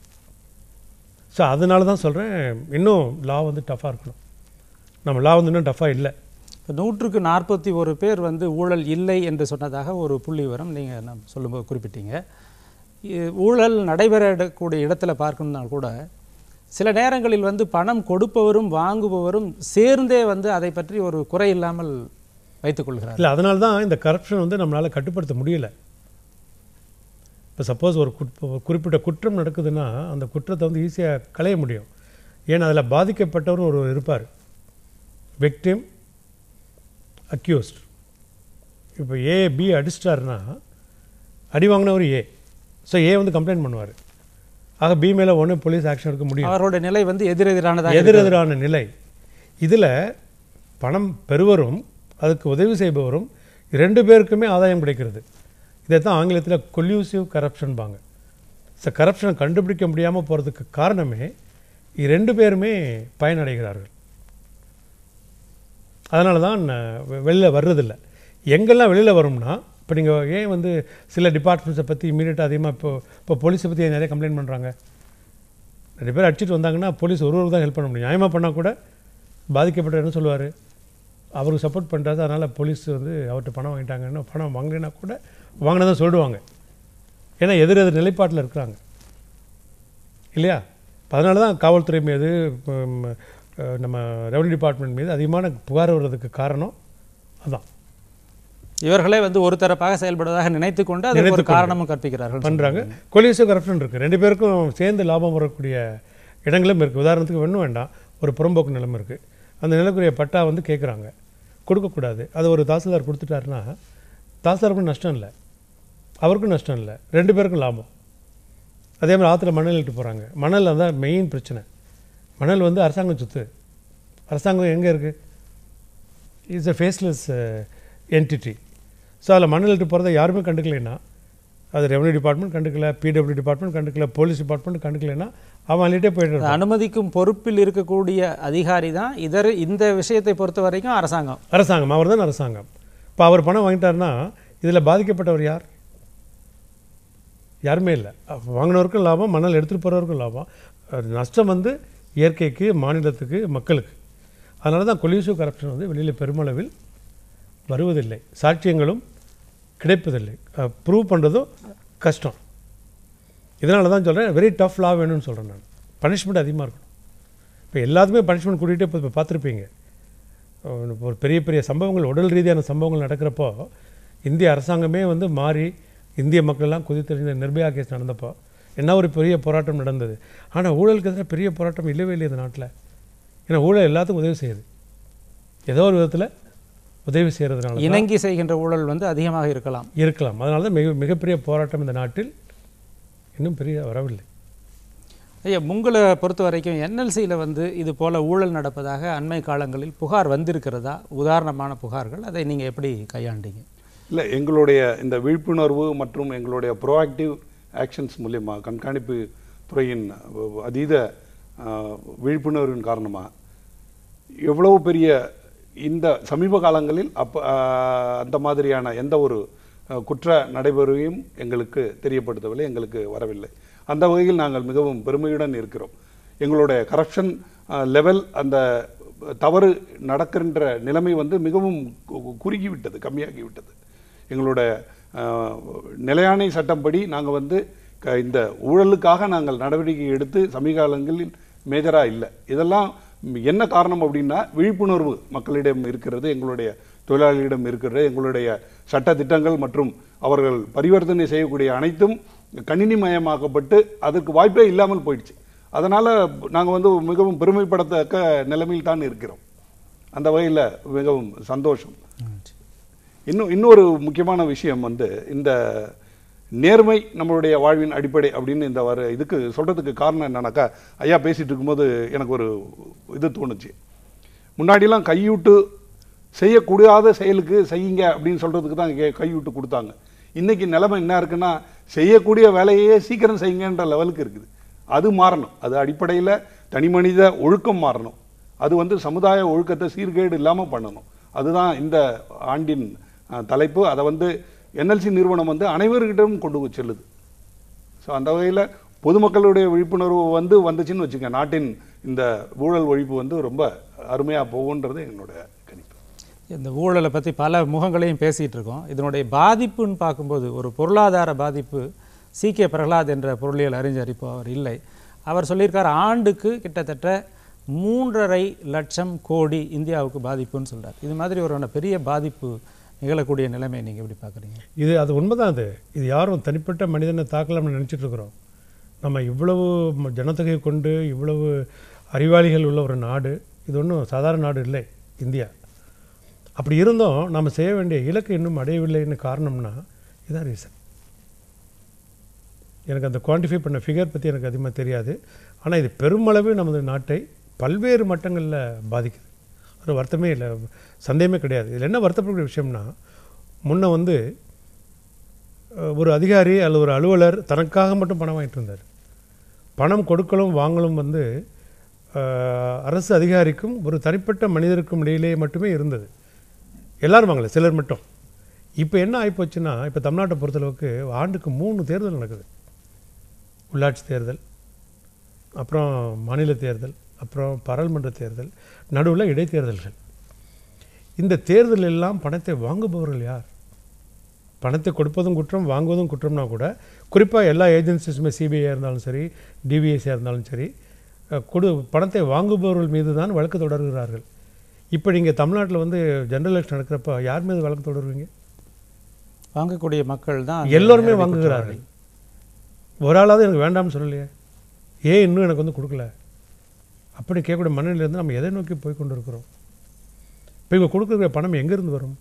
ஸோ அதனால தான் சொல்கிறேன் இன்னும் லா வந்து டஃப்பாக இருக்கணும் நம்ம லா வந்து இன்னும் டஃப்பாக இல்லை இப்ப நூற்றுக்கு நாற்பத்தி ஒரு பேர் வந்து ஊழல் இல்லை என்று சொன்னதாக ஒரு புள்ளி விவரம் நீங்கள் நம்ம சொல்லும்போது குறிப்பிட்டீங்க இ- ஊழல் நடைபெறக்கூடிய இடத்துல பார்க்கணும்னா கூட சில நேரங்களில் வந்து பணம் கொடுப்பவரும் வாங்குபவரும் சேர்ந்தே வந்து அதை பற்றி ஒரு குறை இல்லாமல் வைத்துக் கொள்கிறார் இல்லை அதனால தான் இந்த கரப்ஷன் வந்து நம்மளால் கட்டுப்படுத்த முடியல இப்போ சப்போஸ் ஒரு குட்- ஒரு குறிப்பிட்ட குற்றம் நடக்குதுன்னா அந்த குற்றத்தை வந்து ஈஸியாக களைய முடியும் ஏன்னா அதில் பாதிக்கப்பட்டவரும் ஒரு இருப்பார் விக்டிம் அக்யூஸ்ட் இப்போ ஏ பி அடிச்சிட்டாருன்னா அடி வாங்கினவர் ஏ ஸோ ஏ வந்து கம்ப்ளைண்ட் பண்ணுவார் ஆக பி மேலே ஒன்று போலீஸ் ஆக்ஷன் எடுக்க முடியும் அவரோட நிலை வந்து எதிரெதிரானதாக எதிரெதிரான நிலை இதில் பணம் பெறுவரும் அதுக்கு உதவி செய்பவரும் ரெண்டு பேருக்குமே ஆதாயம் கிடைக்கிறது இதை தான் ஆங்கிலத்தில் கொல்யூசிவ் கரப்ஷன்பாங்க ஸோ கரப்ஷனை கண்டுபிடிக்க முடியாமல் போகிறதுக்கு காரணமே ரெண்டு பேருமே பயனடைகிறார்கள் அதனால தான் வெளியில் வர்றதில்ல எங்கெல்லாம் வெளியில் வரும்னா இப்போ நீங்கள் ஏன் வந்து சில டிபார்ட்மெண்ட்ஸை பற்றி இமீடியட்டாக அதிகமாக இப்போ இப்போ போலீஸை பற்றி நிறைய கம்ப்ளைண்ட் பண்ணுறாங்க நிறைய பேர் அடிச்சிட்டு வந்தாங்கன்னா போலீஸ் ஒருவருக்கு தான் ஹெல்ப் பண்ண முடியும் நியாயமாக பண்ணால் கூட பாதிக்கப்பட்ட என்ன சொல்லுவார் அவருக்கு சப்போர்ட் பண்ணுறாரு அதனால் போலீஸ் வந்து அவர்கிட்ட பணம் வாங்கிட்டாங்கன்னா பணம் வாங்கினா கூட வாங்கினதான் சொல்லிடுவாங்க ஏன்னா எதிர் எதிர் நிலைப்பாட்டில் இருக்கிறாங்க இல்லையா அதனால தான் காவல்துறை மீது உம், அஹ், நம்ம ரெவன்யூ டிபார்ட்மெண்ட் மீது அதிகமான புகார் வர்றதுக்கு காரணம் அதான் இவர்களே வந்து ஒரு தரப்பாக செயல்படுவதாக நினைத்து கொண்டு அதுக்கு ஒரு நினைத்துக் கொண்டு. காரணமும் கற்பிக்கிறார்கள் பண்ணுறாங்க கொலிசிவ் கரப்ஷன் இருக்குது ரெண்டு பேருக்கும் சேர்ந்து லாபம் வரக்கூடிய இடங்களும் இருக்குது உதாரணத்துக்கு ஒன்றும் வேண்டாம் ஒரு புறம்போக்கு நிலம் இருக்குது அந்த நிலக்குரிய பட்டா வந்து கேட்குறாங்க கொடுக்கக்கூடாது அது ஒரு தாசில்தார் கொடுத்துட்டாருன்னா தாசில்தாருக்கும் நஷ்டம் இல்லை அவருக்கும் நஷ்டம் இல்லை ரெண்டு பேருக்கும் லாபம் அதே மாதிரி ஆற்றுல மணல் இட்டு போகிறாங்க மணல் தான் மெயின் பிரச்சனை மணல் வந்து அரசாங்கம் சொத்து அரசாங்கம் எங்கே இருக்குது it's a faceless entity so அதில் மணல் இட்டு போகிறத யாருமே கண்டுக்கலைன்னா அது ரெவன்யூ டிபார்ட்மெண்ட் கண்டுக்கல பிடபிள்யூ டிபார்ட்மெண்ட் கண்டுக்கல போலீஸ் டிபார்ட்மெண்ட் கண்டுக்கலைன்னா அவன் அள்ளிட்டே போயிட்டு இருக்கான். அனுமதிக்கும் பொறுப்பில் இருக்கக்கூடிய அதிகாரி தான் இதர் இந்த விஷயத்தை பொறுத்த வரைக்கும் அரசாங்கம் அரசாங்கம் அவர் தான் அரசாங்கம் இப்போ அவர் பணம் வாங்கிட்டாருன்னா இதில் பாதிக்கப்பட்டவர் யார் யாருமே இல்லை அப்ப வாங்கினவருக்கும் லாபம் மணல் எடுத்துகிட்டு போகிறவருக்கும் லாபம் அது நஷ்டம் வந்து இயற்கைக்கு மாநிலத்துக்கு மக்களுக்கு அதனால தான் கொலியூசிவ் கரப்ஷன் வந்து வெளியில் பெருமளவில் வருவதில்லை சாட்சியங்களும் கிடைப்பதில்லை ப்ரூவ் பண்ணுறதும் கஷ்டம் இதனால தான் சொல்கிறேன் வெரி டஃப் லா வேணும்னு சொல்கிறேன் நான் பனிஷ்மெண்ட் அதிகமாக இருக்கணும் இப்போ எல்லாத்துக்குமே பனிஷ்மெண்ட் கூட்டிகிட்டே இப்போ இப்போ பார்த்துருப்பீங்க ஒரு ஒரு பெரிய பெரிய சம்பவங்கள் உடல் ரீதியான சம்பவங்கள் நடக்கிறப்போ இந்திய அரசாங்கமே வந்து மாறி இந்திய மக்கள்லாம் குதித்தெறிந்த நிர்பயா கேஸ் நடந்தப்போ என்ன ஒரு பெரிய போராட்டம் நடந்தது ஆனால் ஊழலுக்கு எதிராக பெரிய போராட்டம் இல்லவே இல்லை இந்த நாட்டில் ஏன்னா ஊழல் எல்லாத்துக்கும் உதவி செய்யுது ஏதோ ஒரு விதத்தில் உதவி செய்கிறதுனால தான் இணங்கி செய்கின்ற ஊழல் வந்து அதிகமாக இருக்கலாம் இருக்கலாம் அதனால தான் மிக மிகப்பெரிய போராட்டம் இந்த நாட்டில் இன்னும் பெரிய வரவில்லை ஐயா உங்களை பொறுத்த வரைக்கும் என்எல்சியில் வந்து இது போல ஊழல் நடப்பதாக அண்மை காலங்களில் புகார் வந்திருக்கிறதா உதாரணமான புகார்கள் அதை நீங்கள் எப்படி கையாண்டீங்க இல்லை எங்களுடைய இந்த விழிப்புணர்வு மற்றும் எங்களுடைய ப்ரோஆக்டிவ் ஆக்ஷன்ஸ் மூலயமா கண்காணிப்பு துறையின் அஹ், அதீத அஹ், விழிப்புணர்வின் காரணமாக எவ்வளவு பெரிய இந்த சமீப காலங்களில் அப்ப அஹ், அந்த மாதிரியான எந்த ஒரு அஹ், குற்ற நடைமுறையும் எங்களுக்கு தெரியப்படுத்தவில்லை எங்களுக்கு வரவில்லை அந்த வகையில் நாங்கள் மிகவும் பெருமையுடன் இருக்கிறோம் எங்களுடைய கரப்ஷன் லெவல் அந்த தவறு நடக்கின்ற நிலைமை வந்து மிகவும் கு- குறுகி விட்டது கம்மியாகி விட்டது எங்களோட அஹ், நிலையாணை சட்டம்படி நாங்கள் வந்து க- இந்த ஊழலுக்காக நாங்கள் நடவடிக்கை எடுத்து சமீபகாலங்களில் மேஜராக இல்லை இதெல்லாம் என்ன காரணம் அப்படின்னா விழிப்புணர்வு மக்களிடம் இருக்கிறது எங்களுடைய தொழிலாளிகளிடம் இருக்கிறது எங்களுடைய சட்ட திட்டங்கள் மற்றும் அவர்கள் பரிவர்த்தனை செய்யக்கூடிய அனைத்தும் கணினிமயமாக்கப்பட்டு அதற்கு வாய்ப்பே இல்லாமல் போயிடுச்சு அதனால் நாங்கள் வந்து மிகவும் பெருமைப்படத்தக்க நிலைமையில் தான் இருக்கிறோம் அந்த வகையில் மிகவும் சந்தோஷம் இன்னும் இன்னொரு முக்கியமான விஷயம் வந்து இந்த நேர்மை நம்மளுடைய வாழ்வின் அடிப்படை அப்படின்னு இந்த வர இதுக்கு சொல்றதுக்கு காரணம் என்னன்னாக்கா ஐயா பேசிட்டு இருக்கும்போது எனக்கு ஒரு இது தோணுச்சு முன்னாடிலாம் கையூட்டு செய்யக்கூடாத செயலுக்கு செய்யுங்க அப்படின்னு சொல்றதுக்கு தான் கே- கையூட்டு கொடுத்தாங்க இன்னைக்கு நிலைமை என்ன இருக்குன்னா செய்யக்கூடிய வேலையே சீக்கிரம் செய்யுங்கன்ற லெவலுக்கு இருக்குது அது மாறணும் அது அடிப்படையில் தனிமனித ஒழுக்கம் மாறணும் அது வந்து சமுதாய ஒழுக்கத்தை சீர்கேடு இல்லாமல் பண்ணணும் அதுதான் இந்த ஆண்டின் அஹ், தலைப்பு அதை வந்து என்எல்சி நிறுவனம் வந்து அனைவர்கிட்டும் கொண்டு போய் செல்லுது ஸோ அந்த வகையில் பொதுமக்களுடைய விழிப்புணர்வு வந்து வந்துச்சுன்னு வச்சுக்க நாட்டின் இந்த ஊழல் ஒழிப்பு வந்து ரொம்ப அருமையாக போகுன்றது என்னோட கணிப்பு இந்த ஊழலை பற்றி பல முகங்களையும் பேசிகிட்டு இருக்கோம் இதனுடைய பாதிப்புன்னு பார்க்கும்போது ஒரு பொருளாதார பாதிப்பு சி கே பிரகலாத் என்ற பொருளியல் அறிஞர் இப்போ அவர் இல்லை அவர் சொல்லியிருக்கார் ஆண்டுக்கு கிட்டத்தட்ட மூன்றரை லட்சம் கோடி இந்தியாவுக்கு பாதிப்புன்னு சொல்றார் இது மாதிரி ஒரு பெரிய பாதிப்பு நிகழக்கூடிய நிலைமையை நீங்கள் எப்படி பார்க்குறீங்க இது அது உண்மைதான் அது இது யாரும் தனிப்பட்ட மனிதனை தாக்கலாம்னு நினைச்சிட்டு இருக்கிறோம் நம்ம இவ்வளவு ம- ஜனத்தொகை கொண்டு இவ்வளவு அறிவாளிகள் உள்ள ஒரு நாடு இது ஒன்றும் சாதாரண நாடு இல்லை இந்தியா அப்படி இருந்தும் நம்ம செய்ய வேண்டிய இலக்கு இன்னும் அடையவில்லைன்னு காரணம்னா இதுதான் ரீசன் எனக்கு அந்த குவான்டிஃபை பண்ண ஃபிகர் பற்றி எனக்கு அதிகமாக தெரியாது ஆனால் இது பெருமளவு நமது நாட்டை பல்வேறு மட்டங்களில் பாதிக்குது ஒரு வருத்தமே இல்லை சந்தேகமே கிடையாது இதில் என்ன வருத்தப்படக்கூடிய விஷயம்னா முன்ன வந்து அஹ், ஒரு அதிகாரி அல்லது ஒரு அலுவலர் தனக்காக மட்டும் பணம் வாங்கிட்டு இருந்தார் பணம் கொடுக்கலும் வாங்கலும் வந்து அஹ், அரசு அதிகாரிக்கும் ஒரு தனிப்பட்ட மனிதருக்கும் இடையிலே மட்டுமே இருந்தது எல்லாரும் வாங்கல சிலர் மட்டும் இப்போ என்ன ஆகிப்போச்சுன்னா இப்போ தமிழ்நாட்டை பொறுத்தளவுக்கு ஆண்டுக்கு மூணு தேர்தல் நடக்குது உள்ளாட்சி தேர்தல் அப்புறம் மாநில தேர்தல் அப்புறம் பாராளுமன்ற தேர்தல் நடுவில் இடைத்தேர்தல்கள் இந்த தேர்தல் எல்லாம் பணத்தை வாங்குபவர்கள் யார் பணத்தை கொடுப்பதும் குற்றம் வாங்குவதும் குற்றம்னா கூட குறிப்பாக எல்லா ஏஜென்சிஸுமே சிபிஐ இருந்தாலும் சரி டிவிஎஸ்சியாக இருந்தாலும் சரி அஹ், கொடு பணத்தை வாங்குபவர்கள் மீது தான் வழக்கு தொடர்கிறார்கள் இப்போ நீங்கள் தமிழ்நாட்டில் வந்து ஜெனரல் எலெக்ஷன் நடக்கிறப்ப யார் மீது வழக்கு தொடருவீங்க வாங்கக்கூடிய மக்கள் தான் எல்லோருமே நேரடி வாங்குகிறார்கள் ஒரு ஆளாவது எனக்கு வேண்டாம்னு சொல்லலையே ஏன் இன்னும் எனக்கு வந்து கொடுக்கல அப்படி கேட்கக்கூடிய மனநிலையிலேருந்து நம்ம எதை நோக்கி போய் கொண்டு இருக்கிறோம் இப்போ இவங்க கொடுக்குற பணம் எங்கேருந்து வரும்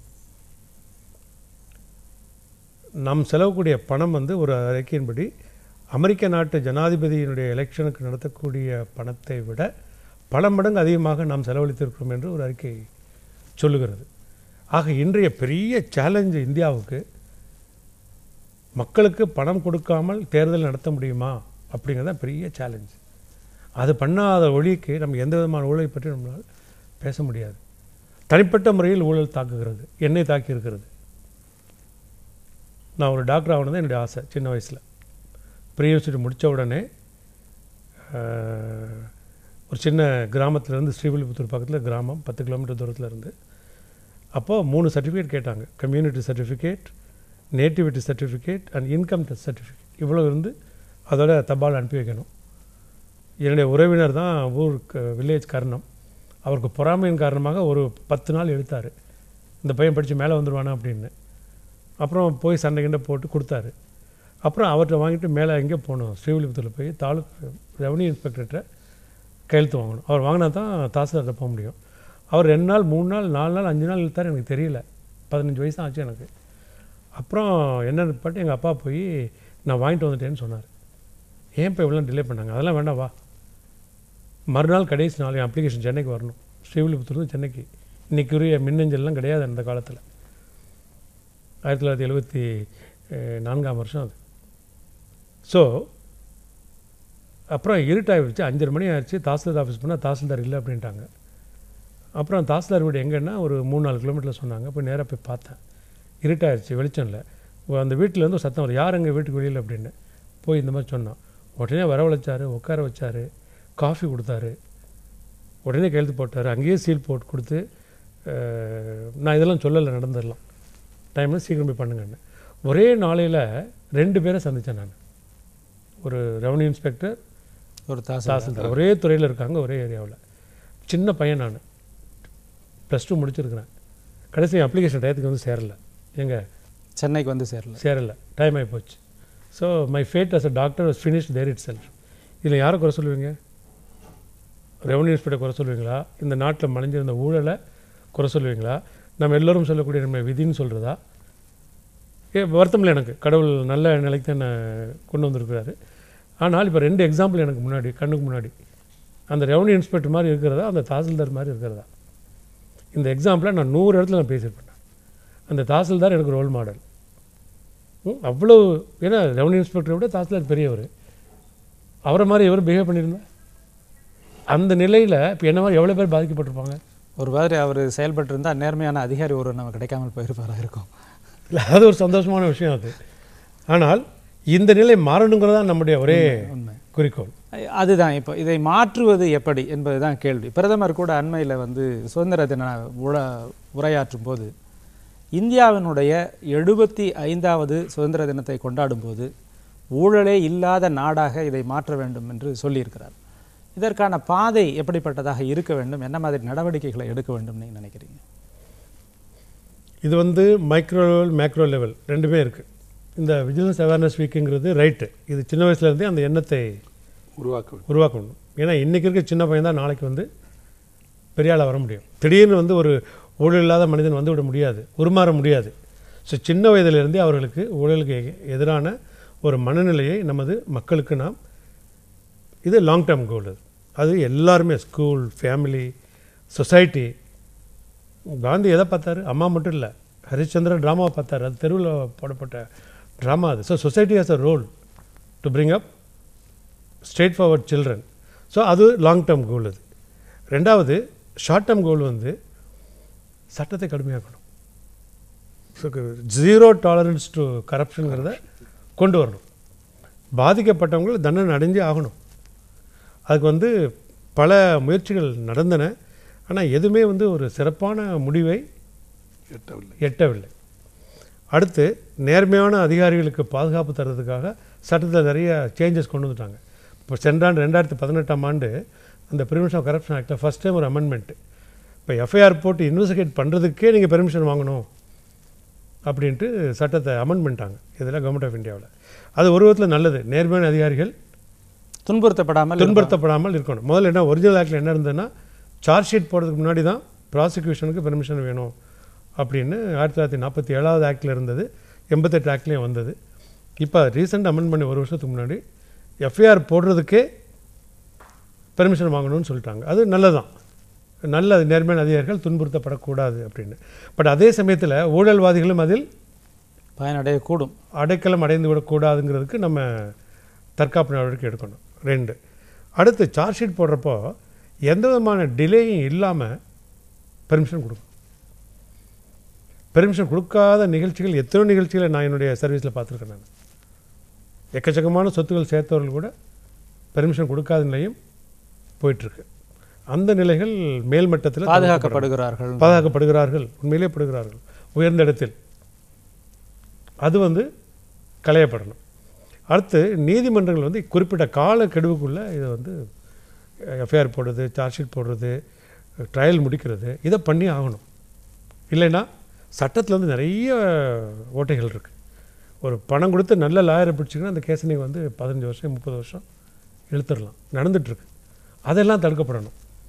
நாம் செலவக்கூடிய பணம் வந்து ஒரு அறிக்கையின்படி அமெரிக்க நாட்டு ஜனாதிபதியினுடைய எலெக்ஷனுக்கு நடத்தக்கூடிய பணத்தை விட பல மடங்கு அதிகமாக நாம் செலவழித்திருக்கிறோம் என்று ஒரு அறிக்கை சொல்லுகிறது ஆக இன்றைய பெரிய சேலஞ்சு இந்தியாவுக்கு மக்களுக்கு பணம் கொடுக்காமல் தேர்தல் நடத்த முடியுமா அப்படிங்கிறது தான் பெரிய சேலஞ்ச் அது பண்ணாத ஒழிக்கு நம்ம எந்த விதமான ஊழலை பற்றி நம்மளால் பேச முடியாது தனிப்பட்ட முறையில் ஊழல் தாக்குகிறது என்னை தாக்கி இருக்கிறது நான் ஒரு டாக்டர் ஆகணும் என்னுடைய ஆசை சின்ன வயசில் ப்ரீ யூனிவர்சிட்டி முடித்த உடனே ஆஹ், ஒரு சின்ன கிராமத்துலேருந்து ஸ்ரீவில்லிபுத்தூர் பக்கத்தில் கிராமம் பத்து கிலோமீட்டர் தூரத்தில் இருந்து அப்போது மூணு சர்டிஃபிகேட் கேட்டாங்க community certificate nativity certificate and income test certificate இவ்வளோ இருந்து அதோட தபால் அனுப்பி வைக்கணும் என்னுடைய உறவினர் தான் ஊர் வில்லேஜ் கர்ணம் அவருக்கு பொறாமையின் காரணமாக ஒரு பத்து நாள் எடுத்தார் இந்த பையன் படித்து மேலே வந்துடுவானா அப்படின்னு அப்புறம் போய் சண்டை கிண்டை போட்டு கொடுத்தாரு அப்புறம் அவர்கிட்ட வாங்கிட்டு மேலே எங்கே போகணும் ஸ்ரீவில்லிபுத்தூரில் போய் தாலுக் ரெவன்யூ இன்ஸ்பெக்டர்கிட்ட கையெழுத்து வாங்கணும் அவர் வாங்கினா தான் தாசில்தார்கிட்ட போக முடியும் அவர் ரெண்டு நாள் மூணு நாள் நாலு நாள் அஞ்சு நாள் இழுத்தார் எனக்கு தெரியல பதினஞ்சு வயசு தான் ஆச்சு எனக்கு அப்புறம் என்னன்னு பாட்டு எங்கள் அப்பா போய் நான் வாங்கிட்டு வந்துட்டேன்னு சொன்னார் ஏன் இப்போ இவ்வளோ டிலே பண்ணாங்க அதெல்லாம் வேண்டாம் வா மறுநாள் கடைசி நாள் என் அப்ளிகேஷன் சென்னைக்கு வரணும் ஸ்ரீவில்லிபுத்தூர்ந்து சென்னைக்கு இன்றைக்குரிய மின்னஞ்சல்லாம் கிடையாது அந்த காலத்தில் ஆயிரத்தி தொள்ளாயிரத்தி எழுபத்தி நான்காம் வருஷம் அது ஸோ அப்புறம் இருட்டாகிடுச்சு அஞ்சரை மணி ஆயிடுச்சு தாசில்தார் ஆஃபீஸ் போனால் தாசில்தார் இல்லை அப்படின்ட்டாங்க அப்புறம் தாசில்தார் வீடு எங்கன்னா ஒரு மூணு நாலு கிலோமீட்டரில் சொன்னாங்க போய் நேராக போய் பார்த்தேன் இருட்டாயிருச்சு வெளிச்சம் இல்லை ஒ- அந்த வீட்டில் இருந்து ஒரு சத்தம் வரும் யார் எங்கள் வீட்டுக்கு வெளியில் அப்படின்னு போய் இந்த மாதிரி சொன்னான் உடனே வரவழைச்சாரு உட்கார வச்சாரு காஃபி கொடுத்தாரு உடனே கையெழுத்து போட்டார் அங்கேயே சீல் போட்டு கொடுத்து அஹ், நான் இதெல்லாம் சொல்லலை நடந்துடலாம் டைமில் சீக்கிரம் போய் பண்ணுங்கன்னு ஒரே நாளையில் ரெண்டு பேரை சந்தித்தேன் நான் ஒரு ரெவன்யூ இன்ஸ்பெக்டர் ஒரு தாசு தாசில்தார் ஒரே துறையில் இருக்காங்க ஒரே ஏரியாவில் சின்ன பையன் நான் ப்ளஸ் டூ முடிச்சிருக்கிறேன் கடைசி அப்ளிகேஷன் டயத்துக்கு வந்து சேரல எங்க சென்னைக்கு வந்து சேரல சேரல டைம் ஆகி போச்சு so my fate as a doctor was finish there itself இதில் யாரை குறை சொல்லுவீங்க ரெவன்யூ இன்ஸ்பெக்டர் குறை சொல்லுவீங்களா இந்த நாட்டில் மறைஞ்சிருந்த ஊழலை குறை சொல்லுவீங்களா நம்ம எல்லோரும் சொல்லக்கூடிய நம்ம விதின்னு சொல்கிறதா ஏ வருத்தம் இல்லை எனக்கு கடவுள் நல்ல நிலைக்கு தான் என்னை கொண்டு வந்திருக்கிறாரு ஆனால் இப்போ ரெண்டு எக்ஸாம்பிள் எனக்கு முன்னாடி கண்ணுக்கு முன்னாடி அந்த ரெவன்யூ இன்ஸ்பெக்டர் மாதிரி இருக்கிறதா அந்த தாசில்தார் மாதிரி இருக்கிறதா இந்த எக்ஸாம்பிளை நான் நூறு இடத்துல நான் பேசியிருப்பேன் அந்த தாசில்தார் எனக்கு ரோல் மாடல் ம், அவ்வளோ ஏன்னா ரெவன்யூ இன்ஸ்பெக்டரை விட தாசில்தார் பெரியவர் அவரை மாதிரி இவர் பிஹேவ் பண்ணியிருந்தா அந்த நிலையில் இப்போ என்ன மாதிரி எவ்வளோ பேர் பாதிக்கப்பட்டிருப்பாங்க ஒரு மாதிரி அவர் செயல்பட்டு இருந்தால் நேர்மையான அதிகாரி ஒரு நம்ம கிடைக்காமல் போயிருப்பாரா இருக்கும் இல்லை அது ஒரு சந்தோஷமான விஷயம் அது ஆனால் இந்த நிலை மாறணுங்கிறதா நம்முடைய ஒரே உண்மை குறிக்கோள் அதுதான் இப்போ இதை மாற்றுவது எப்படி என்பதுதான் கேள்வி பிரதமர் கூட அண்மையில் வந்து சுதந்திர தின உர உரையாற்றும் போது இந்தியாவினுடைய எழுபத்தி ஐந்தாவது சுதந்திர தினத்தை கொண்டாடும் போது ஊழலே இல்லாத நாடாக இதை மாற்ற வேண்டும் என்று சொல்லியிருக்கிறார் இதற்கான பாதை எப்படிப்பட்டதாக இருக்க வேண்டும் என்ன மாதிரி நடவடிக்கைகளை எடுக்க வேண்டும் நீங்க நினைக்கிறீங்க இது வந்து மைக்ரோ லெவல் மேக்ரோ லெவல் ரெண்டுமே இருக்குது இந்த விஜிலன்ஸ் அவேர்னஸ் வீக்குங்கிறது ரைட்டு இது சின்ன வயசுலேருந்தே அந்த எண்ணத்தை உருவாக்க வேண்டும். உருவாக்கணும் ஏன்னா இன்றைக்கி இருக்க சின்ன பையன் தான் நாளைக்கு வந்து பெரிய ஆளாக வர முடியும் திடீர்னு வந்து ஒரு ஊழல் இல்லாத மனிதன் வந்து விட முடியாது உருமாற முடியாது ஸோ சின்ன வயதிலிருந்தே அவர்களுக்கு ஊழலுக்கு எ- எதிரான ஒரு மனநிலையை நமது மக்களுக்கு நாம் இது லாங் டேர்ம் கோல் அது அது எல்லாருமே ஸ்கூல் ஃபேமிலி சொசைட்டி காந்தி எதை பார்த்தாரு அம்மா மட்டும் இல்லை ஹரிச்சந்திரன் ட்ராமாவை பார்த்தாரு அது தெருவில் போடப்பட்ட ட்ராமா அது so society has a role to bring up straightforward children so அது லாங் டேர்ம் கோல் அது ரெண்டாவது ஷார்ட் டேர்ம் கோல் வந்து சட்டத்தை கடுமையாக்கணும் ஸோ ஜீரோ டாலரன்ஸ் டு கரப்ஷனுங்கிறத கொண்டு வரணும் பாதிக்கப்பட்டவங்க தண்டனை அடைஞ்சே ஆகணும் அதுக்கு வந்து பல முயற்சிகள் நடந்தன ஆனால் எதுவுமே வந்து ஒரு சிறப்பான முடிவை எட்டவில்லை எட்டவில்லை அடுத்து நேர்மையான அதிகாரிகளுக்கு பாதுகாப்பு தர்றதுக்காக சட்டத்தில் நிறைய சேஞ்சஸ் கொண்டு வந்துட்டாங்க இப்போ சென்ற ஆண்டு ரெண்டாயிரத்தி பதினெட்டாம் ஆண்டு அந்த பிரிவென்ஷன் ஆஃப் கரப்ஷன் ஆக்டில் ஃபஸ்ட் டைம் ஒரு அமெண்ட்மெண்ட் இப்போ எஃப்ஐஆர் போட்டு இன்வெஸ்டிகேட் பண்ணுறதுக்கே நீங்கள் பெர்மிஷன் வாங்கணும் அப்படின்ட்டு சட்டத்தை அமெண்ட் பண்ணிட்டாங்க இதில் கவர்மெண்ட் ஆஃப் இந்தியாவில் அது ஒரு விதத்தில் நல்லது நேர்மையான அதிகாரிகள் துன்புறுத்தப்படாமல் துன்புறுத்தப்படாமல் இருக்கணும் முதல்ல என்ன ஒரிஜினல் ஆக்டில் என்ன இருந்ததுன்னா சார்ஜ் ஷீட் போடுறதுக்கு முன்னாடி தான் ப்ராசிக்யூஷனுக்கு பெர்மிஷன் வேணும் அப்படின்னு ஆயிரத்தி தொள்ளாயிரத்தி நாற்பத்தி ஏழாவது ஆக்டில் இருந்தது எண்பத்தெட்டு ஆக்ட்லேயும் வந்தது இப்போ ரீசெண்ட் அமெண்ட் பண்ணி ஒரு வருஷத்துக்கு முன்னாடி எஃப்ஐஆர் போடுறதுக்கே பெர்மிஷன் வாங்கணும்னு சொல்லிட்டாங்க அது நல்லதுதான் நல்ல நேர்மையான அதிகாரிகள் துன்புறுத்தப்படக்கூடாது அப்படின்னு பட் அதே சமயத்தில் ஊழல்வாதிகளும் அதில் பயனடையக்கூடும் அடைக்கலம் அடைந்து விடக்கூடாதுங்கிறதுக்கு நம்ம தற்காப்பு நடவடிக்கை எடுக்கணும் ரெண்டு அடுத்து சார்ஜ் ஷீட் போடுறப்போ எந்த விதமான டிலேயும் இல்லாமல் பெர்மிஷன் கொடுக்கணும் பெர்மிஷன் கொடுக்காத நிகழ்ச்சிகள் எத்தனை நிகழ்ச்சிகளை நான் என்னுடைய சர்வீஸில் பார்த்துருக்கேன் நான் எக்கச்சக்கமான சொத்துக்கள் சேர்த்தவர்கள் கூட பெர்மிஷன் கொடுக்காத நிலையும் போயிட்டுருக்கு அந்த நிலைகள் மேல்மட்டத்தில் பாதுகாக்கப்படுகிறார்கள் பாதுகாக்கப்படுகிறார்கள் உண்மையிலே படுகிறார்கள் உயர்ந்த இடத்தில் அது வந்து களையப்படணும் அடுத்து நீதிமன்றங்கள் வந்து குறிப்பிட்ட கால கெடுவுக்குள்ளே இதை வந்து எஃப்ஐஆர் போடுறது சார்ஜ் ஷீட் போடுறது ட்ரையல் முடிக்கிறது இதை பண்ணி ஆகணும் இல்லைன்னா சட்டத்தில் வந்து நிறைய ஓட்டைகள் இருக்குது ஒரு பணம் கொடுத்து நல்ல லாயரை பிடிச்சிங்கன்னா அந்த கேஸை நீங்கள் வந்து பதினஞ்சு வருஷம் முப்பது வருஷம் இழுத்துடலாம் நடந்துகிட்ருக்கு அதெல்லாம் தடுக்கப்படணும்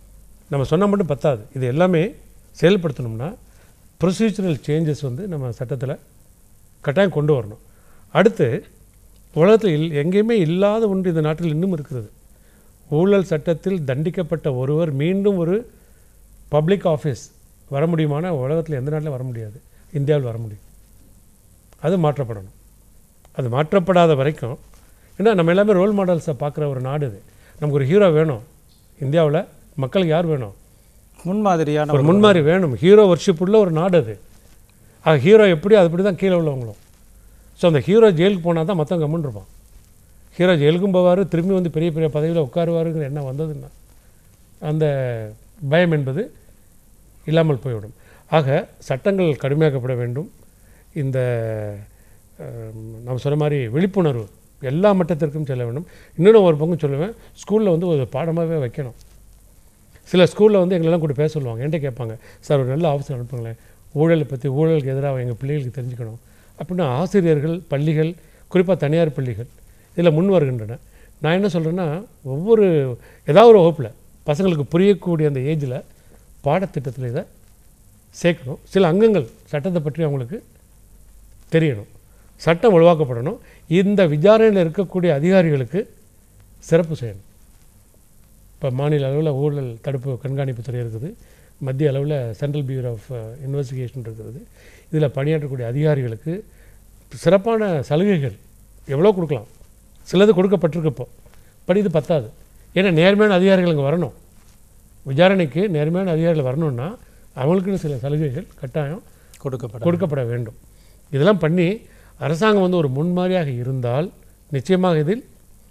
நம்ம சொன்னால் மட்டும் பத்தாது இது எல்லாமே செயல்படுத்தணும்னா ப்ரொசீஜரல் சேஞ்சஸ் வந்து நம்ம சட்டத்தில் கட்டாயம் கொண்டு வரணும் அடுத்து உலகத்தில் இல் எங்கேயுமே இல்லாத ஒன்று இந்த நாட்டில் இன்னும் இருக்கிறது ஊழல் சட்டத்தில் தண்டிக்கப்பட்ட ஒருவர் மீண்டும் ஒரு பப்ளிக் ஆஃபீஸ் வர முடியுமானா உலகத்தில் எந்த நாட்டிலும் வர முடியாது இந்தியாவில் வர முடியும் அது மாற்றப்படணும் அது மாற்றப்படாத வரைக்கும் ஏன்னா நம்ம எல்லாமே ரோல் மாடல்ஸை பார்க்குற ஒரு நாடு இது நமக்கு ஒரு ஹீரோ வேணும் இந்தியாவில் மக்களுக்கு யார் வேணும் முன்மாதிரியான ஒரு முன்மாதிரி வேணும் ஹீரோ வர்ஷிப் உள்ள ஒரு நாடு அது அது ஹீரோ எப்படி அதுபடி தான் கீழே உள்ளவங்களும் ஸோ அந்த ஹீரோ ஜெயிலுக்கு போனால் தான் மொத்தம் கம்முன்னு இருப்பான் ஹீரோ ஜெயிலுக்கும் போவார் திரும்பி வந்து பெரிய பெரிய பதவியில் உட்காருவாருங்கிற எண்ணம் வந்ததுன்னா அந்த பயம் என்பது இல்லாமல் போய்விடும் ஆக சட்டங்கள் கடுமையாக்கப்பட வேண்டும் இந்த அஹ், நம்ம சொன்ன மாதிரி விழிப்புணர்வு எல்லா மட்டத்திற்கும் செல்ல வேண்டும் இன்னொன்று ஒரு பக்கம் சொல்லுவேன் ஸ்கூலில் வந்து ஒரு பாடமாகவே வைக்கணும் சில ஸ்கூலில் வந்து எங்களெல்லாம் கூட பேச சொல்லுவாங்க என்கிட்ட கேட்பாங்க சார் ஒரு நல்ல ஆஃபீஸர் அனுப்புங்களேன் ஊழலை பற்றி ஊழலுக்கு எதிராக எங்கள் பிள்ளைகளுக்கு தெரிஞ்சுக்கணும் அப்படின்னா ஆசிரியர்கள் பள்ளிகள் குறிப்பாக தனியார் பள்ளிகள் இதில் முன் வருகின்றன நான் என்ன சொல்கிறேன்னா ஒவ்வொரு ஏதாவது ஒரு வகுப்பில் பசங்களுக்கு புரியக்கூடிய அந்த ஏஜில் பாடத்திட்டத்தில் இதை சேர்க்கணும் சில அங்கங்கள் சட்டத்தை பற்றி அவங்களுக்கு தெரியணும் சட்டம் உருவாக்கப்படணும் இந்த விசாரணையில் இருக்கக்கூடிய அதிகாரிகளுக்கு சிறப்பு செய்யணும் இப்போ மாநில அளவில் ஊழல் தடுப்பு கண்காணிப்பு துறை இருக்குது மத்திய அளவில் சென்ட்ரல் பியூரோ ஆஃப் இன்வெஸ்டிகேஷன் இருக்கிறது இதில் பணியாற்றக்கூடிய அதிகாரிகளுக்கு சிறப்பான சலுகைகள் எவ்வளோ கொடுக்கலாம் சிலது கொடுக்கப்பட்டிருக்கு இப்போ பட் இது பத்தாது ஏன்னா நேர்மையான அதிகாரிகள் இங்கே வரணும் விசாரணைக்கு நேர்மையான அதிகாரிகள் வரணும்னா அவங்களுக்குன்னு சில சலுகைகள் கட்டாயம் கொடுக்கப்படும் கொடுக்கப்பட வேண்டும் இதெல்லாம் பண்ணி அரசாங்கம் வந்து ஒரு முன்மாதிரியாக இருந்தால் நிச்சயமாக இதில்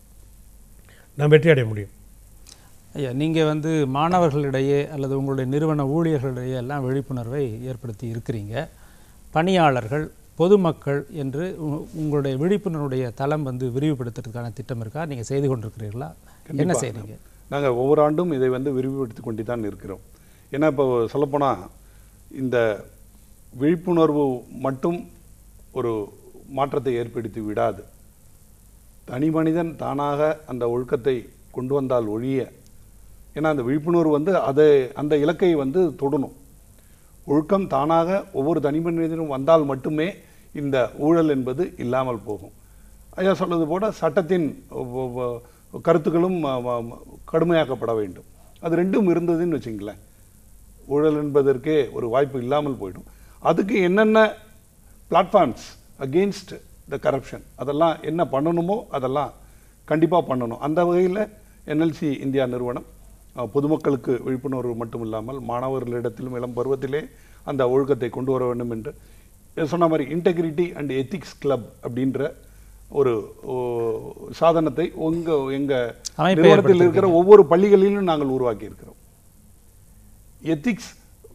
நாம் வெற்றி அடைய முடியும் ஐயா நீங்கள் வந்து மாணவர்களிடையே அல்லது உங்களுடைய நிறுவன ஊழியர்களிடையே எல்லாம் விழிப்புணர்வை ஏற்படுத்தி இருக்கிறீங்க பணியாளர்கள் பொதுமக்கள் என்று உ- உங்களுடைய விழிப்புணர்வுடைய தளம் வந்து விரிவுபடுத்துறதுக்கான திட்டம் இருக்கா நீங்கள் செய்து கொண்டிருக்கிறீர்களா என்ன கண்டிப்பா. செய்றீங்க நாங்கள் ஒவ்வொரு ஆண்டும் இதை வந்து விரிவுபடுத்தி கொண்டு தான் இருக்கிறோம் ஏன்னா இப்போ சொல்லப்போனால் இந்த விழிப்புணர்வு மட்டும் ஒரு மாற்றத்தை ஏற்படுத்தி விடாது தனி மனிதன் தானாக அந்த ஒழுக்கத்தை கொண்டு வந்தால் ஒழிய ஏன்னா அந்த விழிப்புணர்வு வந்து அதை அந்த இலக்கை வந்து தொடணும் ஒழுக்கம் தானாக ஒவ்வொரு தனி மனிதனும் வந்தால் மட்டுமே இந்த ஊழல் என்பது இல்லாமல் போகும் ஐயா சொல்வது போல சட்டத்தின் ஒ- ஒ- கருத்துக்களும் ம- ம- ம- கடுமையாக்கப்பட வேண்டும் அது ரெண்டும் இருந்ததுன்னு வச்சுங்களேன் ஊழல் என்பதற்கே ஒரு வாய்ப்பு இல்லாமல் போயிடும் அதுக்கு என்னென்ன பிளாட்ஃபார்ம்ஸ் அகெயின்ஸ்ட் த கரப்ஷன் அதெல்லாம் என்ன பண்ணணுமோ அதெல்லாம் கண்டிப்பாக பண்ணணும் அந்த வகையில் என்எல்சி இந்தியா நிறுவனம் அஹ், பொதுமக்களுக்கு விழிப்புணர்வு மட்டும் இல்லாமல் மாணவர்களிடத்திலும் இளம் பருவத்திலே அந்த ஒழுக்கத்தை கொண்டு வர வேண்டும் என்று இது சொன்ன மாதிரி இன்டெகிரிட்டி அண்ட் எத்திக்ஸ் கிளப் அப்படின்ற ஒரு ஓ, சாதனத்தை உங்க எங்க அமைப்பை நிறுவனத்தில் இருக்கிற ஒவ்வொரு பள்ளிகளிலும் நாங்கள் உருவாக்கி இருக்கிறோம் எத்திக்ஸ்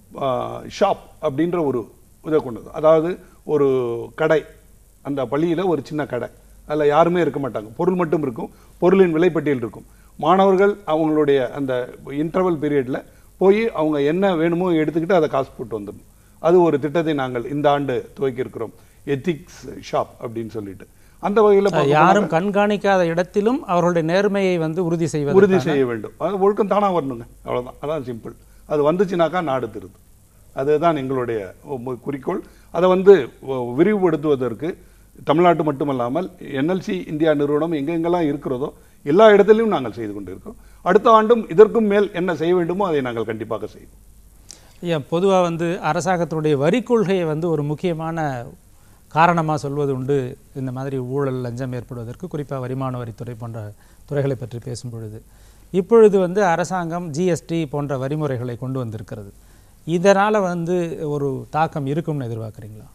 ஷாப் அப்படின்ற ஒரு இதை கொண்டு வந்தோம். அதாவது ஒரு கடை அந்த பள்ளியில் ஒரு சின்ன கடை அதில் யாருமே இருக்க மாட்டாங்க பொருள் மட்டும் இருக்கும் பொருளின் விலைப்பட்டியல் இருக்கும் மாணவர்கள் அவங்களுடைய அந்த இன்டர்வல் பீரியடில் போய் அவங்க என்ன வேணுமோ எடுத்துக்கிட்டு அதை காசு போட்டு வந்துடணும் அது ஒரு திட்டத்தை நாங்கள் இந்த ஆண்டு துவக்கி இருக்கிறோம் எத்திக்ஸ் ஷாப் அப்படின்னு சொல்லிட்டு அந்த வகையில் யாரும் கண்காணிக்காத இடத்திலும் அவர்களுடைய நேர்மையை வந்து உறுதி செய்வது உறுதி செய்ய வேண்டும் அது ஒழுக்கம் தானா வரணுங்க அவ்வளவுதான் அதான் சிம்பிள் அது வந்துச்சுனாக்கா நாடு திருது அதுதான் எங்களுடைய மு- குறிக்கோள் அதை வந்து வ- விரிவுபடுத்துவதற்கு தமிழ்நாட்டு மட்டுமல்லாமல் என்எல்சி இந்தியா நிறுவனம் எங்கெங்கெல்லாம் இருக்கிறதோ எல்லா இடத்திலும் நாங்கள் செய்து கொண்டிருக்கிறோம் அடுத்த ஆண்டும் இதற்கும் மேல் என்ன செய்ய வேண்டுமோ அதை நாங்கள் கண்டிப்பாக செய்வோம் ஐயா பொதுவாக வந்து அரசாங்கத்தினுடைய வரி கொள்கையை வந்து ஒரு முக்கியமான காரணமாக சொல்வது உண்டு இந்த மாதிரி ஊழல் லஞ்சம் ஏற்படுவதற்கு குறிப்பாக வருமான வரித்துறை போன்ற துறைகளை பற்றி பேசும் பொழுது இப்பொழுது வந்து அரசாங்கம் ஜிஎஸ்டி போன்ற வரிமுறைகளை கொண்டு வந்திருக்கிறது இதனால் வந்து ஒரு தாக்கம் இருக்கும்னு எதிர்பார்க்குறீங்களா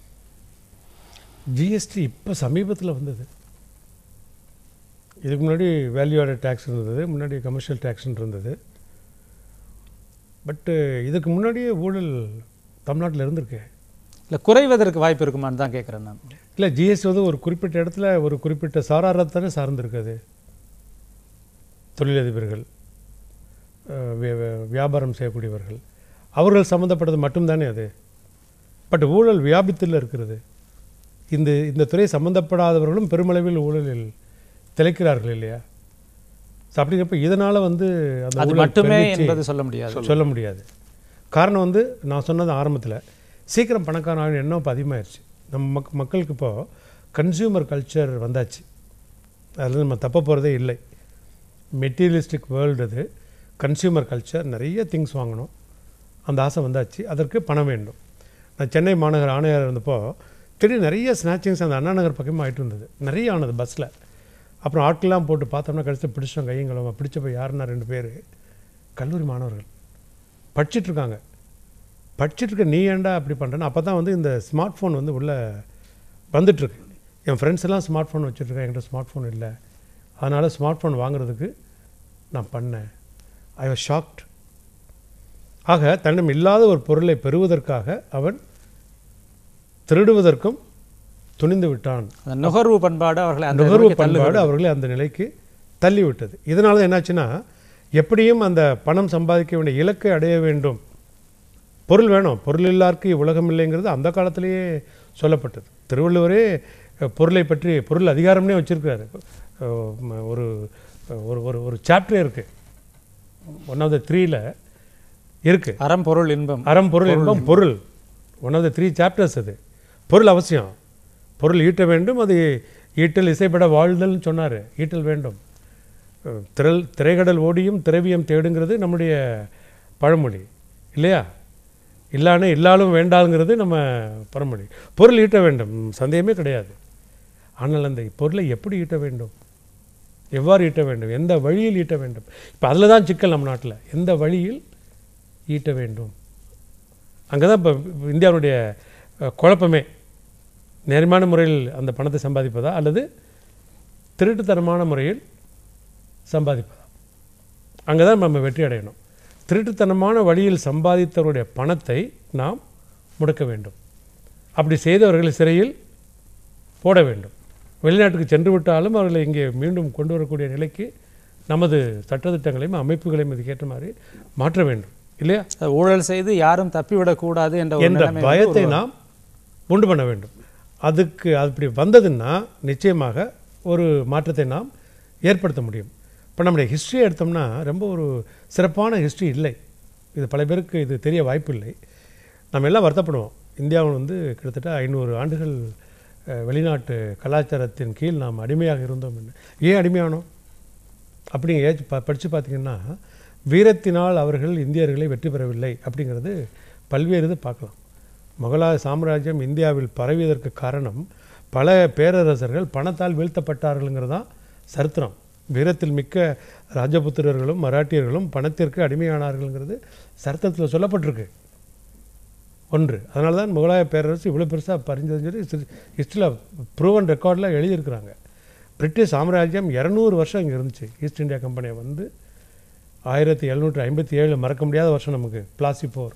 ஜிஎஸ்டி இப்போ சமீபத்தில் வந்தது இதுக்கு முன்னாடி வேல்யூ ஆடட் டேக்ஸ் இருந்தது முன்னாடி கமர்ஷியல் டேக்ஸ் இருந்தது பட்டு இதுக்கு முன்னாடியே ஊழல் தமிழ்நாட்டில் இருந்திருக்கு இல்லை குறைவதற்கு வாய்ப்பு இருக்குமான்னு தான் கேட்குறேன் நான் இல்லை ஜிஎஸ்டி வந்து ஒரு குறிப்பிட்ட இடத்துல ஒரு குறிப்பிட்ட சாராரத்தை தானே சார்ந்திருக்குது தொழிலதிபர்கள் அஹ், வி- வி- வியாபாரம் செய்யக்கூடியவர்கள் அவர்கள் சம்மந்தப்பட்டது மட்டும்தானே அது பட் ஊழல் வியாபித்தில் இருக்கிறது இந்த இந்த துறை சம்பந்தப்படாதவர்களும் பெருமளவில் ஊழலில் திளைக்கிறார்கள் இல்லையா ஸோ அப்படிங்கிறப்ப இதனால் வந்து அந்த அது ஊழல் மட்டுமே பெருகிச்சு என்பது சொல்ல முடியாது சொல்ல முடியாது காரணம் வந்து நான் சொன்னது ஆரம்பத்தில் சீக்கிரம் பணக்காரன் ஆகணும் எண்ணம் இப்போ அதிகமாகிடுச்சு நம்ம மக் மக்களுக்கு இப்போது கன்சியூமர் கல்ச்சர் வந்தாச்சு அதில் நம்ம தப்ப போகிறதே இல்லை மெட்டீரியலிஸ்டிக் வேர்ல்டு அது கன்சியூமர் கல்ச்சர் நிறைய திங்ஸ் வாங்கணும் அந்த ஆசை வந்தாச்சு அதற்கு பணம் வேண்டும் நான் சென்னை மாநகர ஆணையர் இருந்தப்போ திடீர்னு நிறைய ஸ்நாச்சிங்ஸ் அந்த அண்ணா நகர் பக்கமாக ஆகிட்டு இருந்தது நிறைய ஆனது பஸ்ஸில் அப்புறம் ஆட்கள்லாம் போட்டு பார்த்தோம்னா கடைசி பிடிச்சோம் கையங்களும் பிடிச்சப்போ யாருன்னா ரெண்டு பேர் கல்லூரி மாணவர்கள் படிச்சிட்டு இருக்காங்க படிச்சிட்டு இருக்க நீ ஏன்டா அப்படி பண்ணுறேன்னு அப்போ தான் வந்து இந்த ஸ்மார்ட் ஃபோன் வந்து உள்ளே வந்துட்டுருக்கு என் ஃப்ரெண்ட்ஸ் எல்லாம் ஸ்மார்ட் ஃபோன் வச்சுட்ருக்கேன் என்கிட்ட ஸ்மார்ட் ஃபோன் இல்லை அதனால் ஸ்மார்ட் ஃபோன் வாங்குறதுக்கு நான் பண்ணேன் ஐ வாஸ் ஷாக்ட் ஆக தன்னிடம் இல்லாத ஒரு பொருளை பெறுவதற்காக அவன் திருடுவதற்கும் துணிந்து விட்டான் அந்த நுகர்வு பண்பாடு அவர்களை அந்த நுகர்வு நிலைக்கு பண்பாடு தள்ளுகிறது. அவர்களை அந்த நிலைக்கு தள்ளிவிட்டது இதனால தான் என்னாச்சுன்னா எப்படியும் அந்த பணம் சம்பாதிக்க வேண்டிய இலக்கை அடைய வேண்டும் பொருள் வேணும் பொருள் இல்லாருக்கு உலகம் இல்லைங்கிறது அந்த காலத்திலேயே சொல்லப்பட்டது திருவள்ளுவரே அஹ், பொருளை பற்றி பொருள் அதிகாரம்னே வச்சிருக்கிறாரு அஹ், ம- ஒரு ஒரு ஒரு ஒரு சாப்டரே இருக்கு ஒன் ஆஃப் த த்ரீல இருக்கு அறம் பொருள் இன்பம் அறம் பொருள் இன்பம் பொருள் one of the three chapters அது பொருள் அவசியம் பொருள் ஈட்ட வேண்டும் அது ஈட்டல் இசைப்பட வாழ்தல்னு சொன்னார் ஈட்டல் வேண்டும் அஹ் திரள் திரைக்கடல் ஓடியும் திரவியம் தேடுங்கிறது நம்முடைய பழமொழி இல்லையா இல்லானே இல்லாலும் வேண்டாங்கிறது நம்ம பழமொழி பொருள் ஈட்ட வேண்டும் ம், சந்தேகமே கிடையாது ஆனால் அந்த பொருளை எப்படி ஈட்ட வேண்டும் எவ்வாறு ஈட்ட வேண்டும் எந்த வழியில் ஈட்ட வேண்டும் இப்போ அதில் தான் சிக்கல் நம்ம நாட்டில் எந்த வழியில் ஈட்ட வேண்டும் அங்கே தான் இப்போ இந்தியாவுடைய அஹ், குழப்பமே நேர்மையான முறையில் அந்த பணத்தை சம்பாதிப்பதா அல்லது திருட்டுத்தனமான முறையில் சம்பாதிப்பதா அங்கே தான் நம்ம வெற்றி அடையணும் திருட்டுத்தனமான வழியில் சம்பாதித்தவருடைய பணத்தை நாம் முடக்க வேண்டும் அப்படி செய்தவர்களை சிறையில் போட வேண்டும் வெளிநாட்டுக்கு சென்று விட்டாலும் அவர்களை இங்கே மீண்டும் கொண்டு வரக்கூடிய நிலைக்கு நமது சட்டத்திட்டங்களையும் அமைப்புகளையும் இதுக்கேற்ற மாதிரி மாற்ற வேண்டும் இல்லையா ஊழல் செய்து யாரும் தப்பிவிடக்கூடாது என்ற ஒரு என்ற நிலைமை வந்து பயத்தை உருவாகும். நாம் உண்டு பண்ண வேண்டும் அதுக்கு அப்படி வந்ததுன்னா நிச்சயமாக ஒரு மாற்றத்தை நாம் ஏற்படுத்த முடியும் இப்போ நம்முடைய ஹிஸ்ட்ரியை எடுத்தோம்னா ரொம்ப ஒரு சிறப்பான ஹிஸ்ட்ரி இல்லை இது பல பேருக்கு இது தெரிய வாய்ப்பு இல்லை நம்ம எல்லாம் வருத்தப்படுவோம் இந்தியாவில் வந்து கிட்டத்தட்ட ஐநூறு ஆண்டுகள் அஹ், வெளிநாட்டு கலாச்சாரத்தின் கீழ் நாம் அடிமையாக இருந்தோம் என்று. ஏன் அடிமையானோம் அப்படிங்க ஏச்சு ப படித்து பார்த்தீங்கன்னா வீரத்தினால் அவர்கள் இந்தியர்களை வெற்றி பெறவில்லை அப்படிங்கிறது பல்வேறு இது பார்க்கலாம் முகலாய சாம்ராஜ்யம் இந்தியாவில் பரவியதற்கு காரணம் பல பேரரசர்கள் பணத்தால் வீழ்த்தப்பட்டார்கள்ங்கிறது தான் சரித்திரம் வீரத்தில் மிக்க ராஜபுத்திரர்களும் மராட்டியர்களும் பணத்திற்கு அடிமையானார்கள்ங்கிறது சரித்திரத்தில் சொல்லப்பட்டிருக்கு ஒன்று அதனால தான் முகலாய பேரரசு இவ்வளோ பெருசாக பறிஞ்சதுன்னு சொல்லி ஹிஸ்ட்ரியில் ப்ரூவன் ரெக்கார்டில் எழுதியிருக்கிறாங்க பிரிட்டிஷ் சாம்ராஜ்யம் இரநூறு வருஷம் இங்கே இருந்துச்சு ஈஸ்ட் இந்தியா கம்பெனியை வந்து ஆயிரத்தி எழுநூற்றி ஐம்பத்தி ஏழு மறக்க முடியாத வருஷம் நமக்கு பிளாசி போர்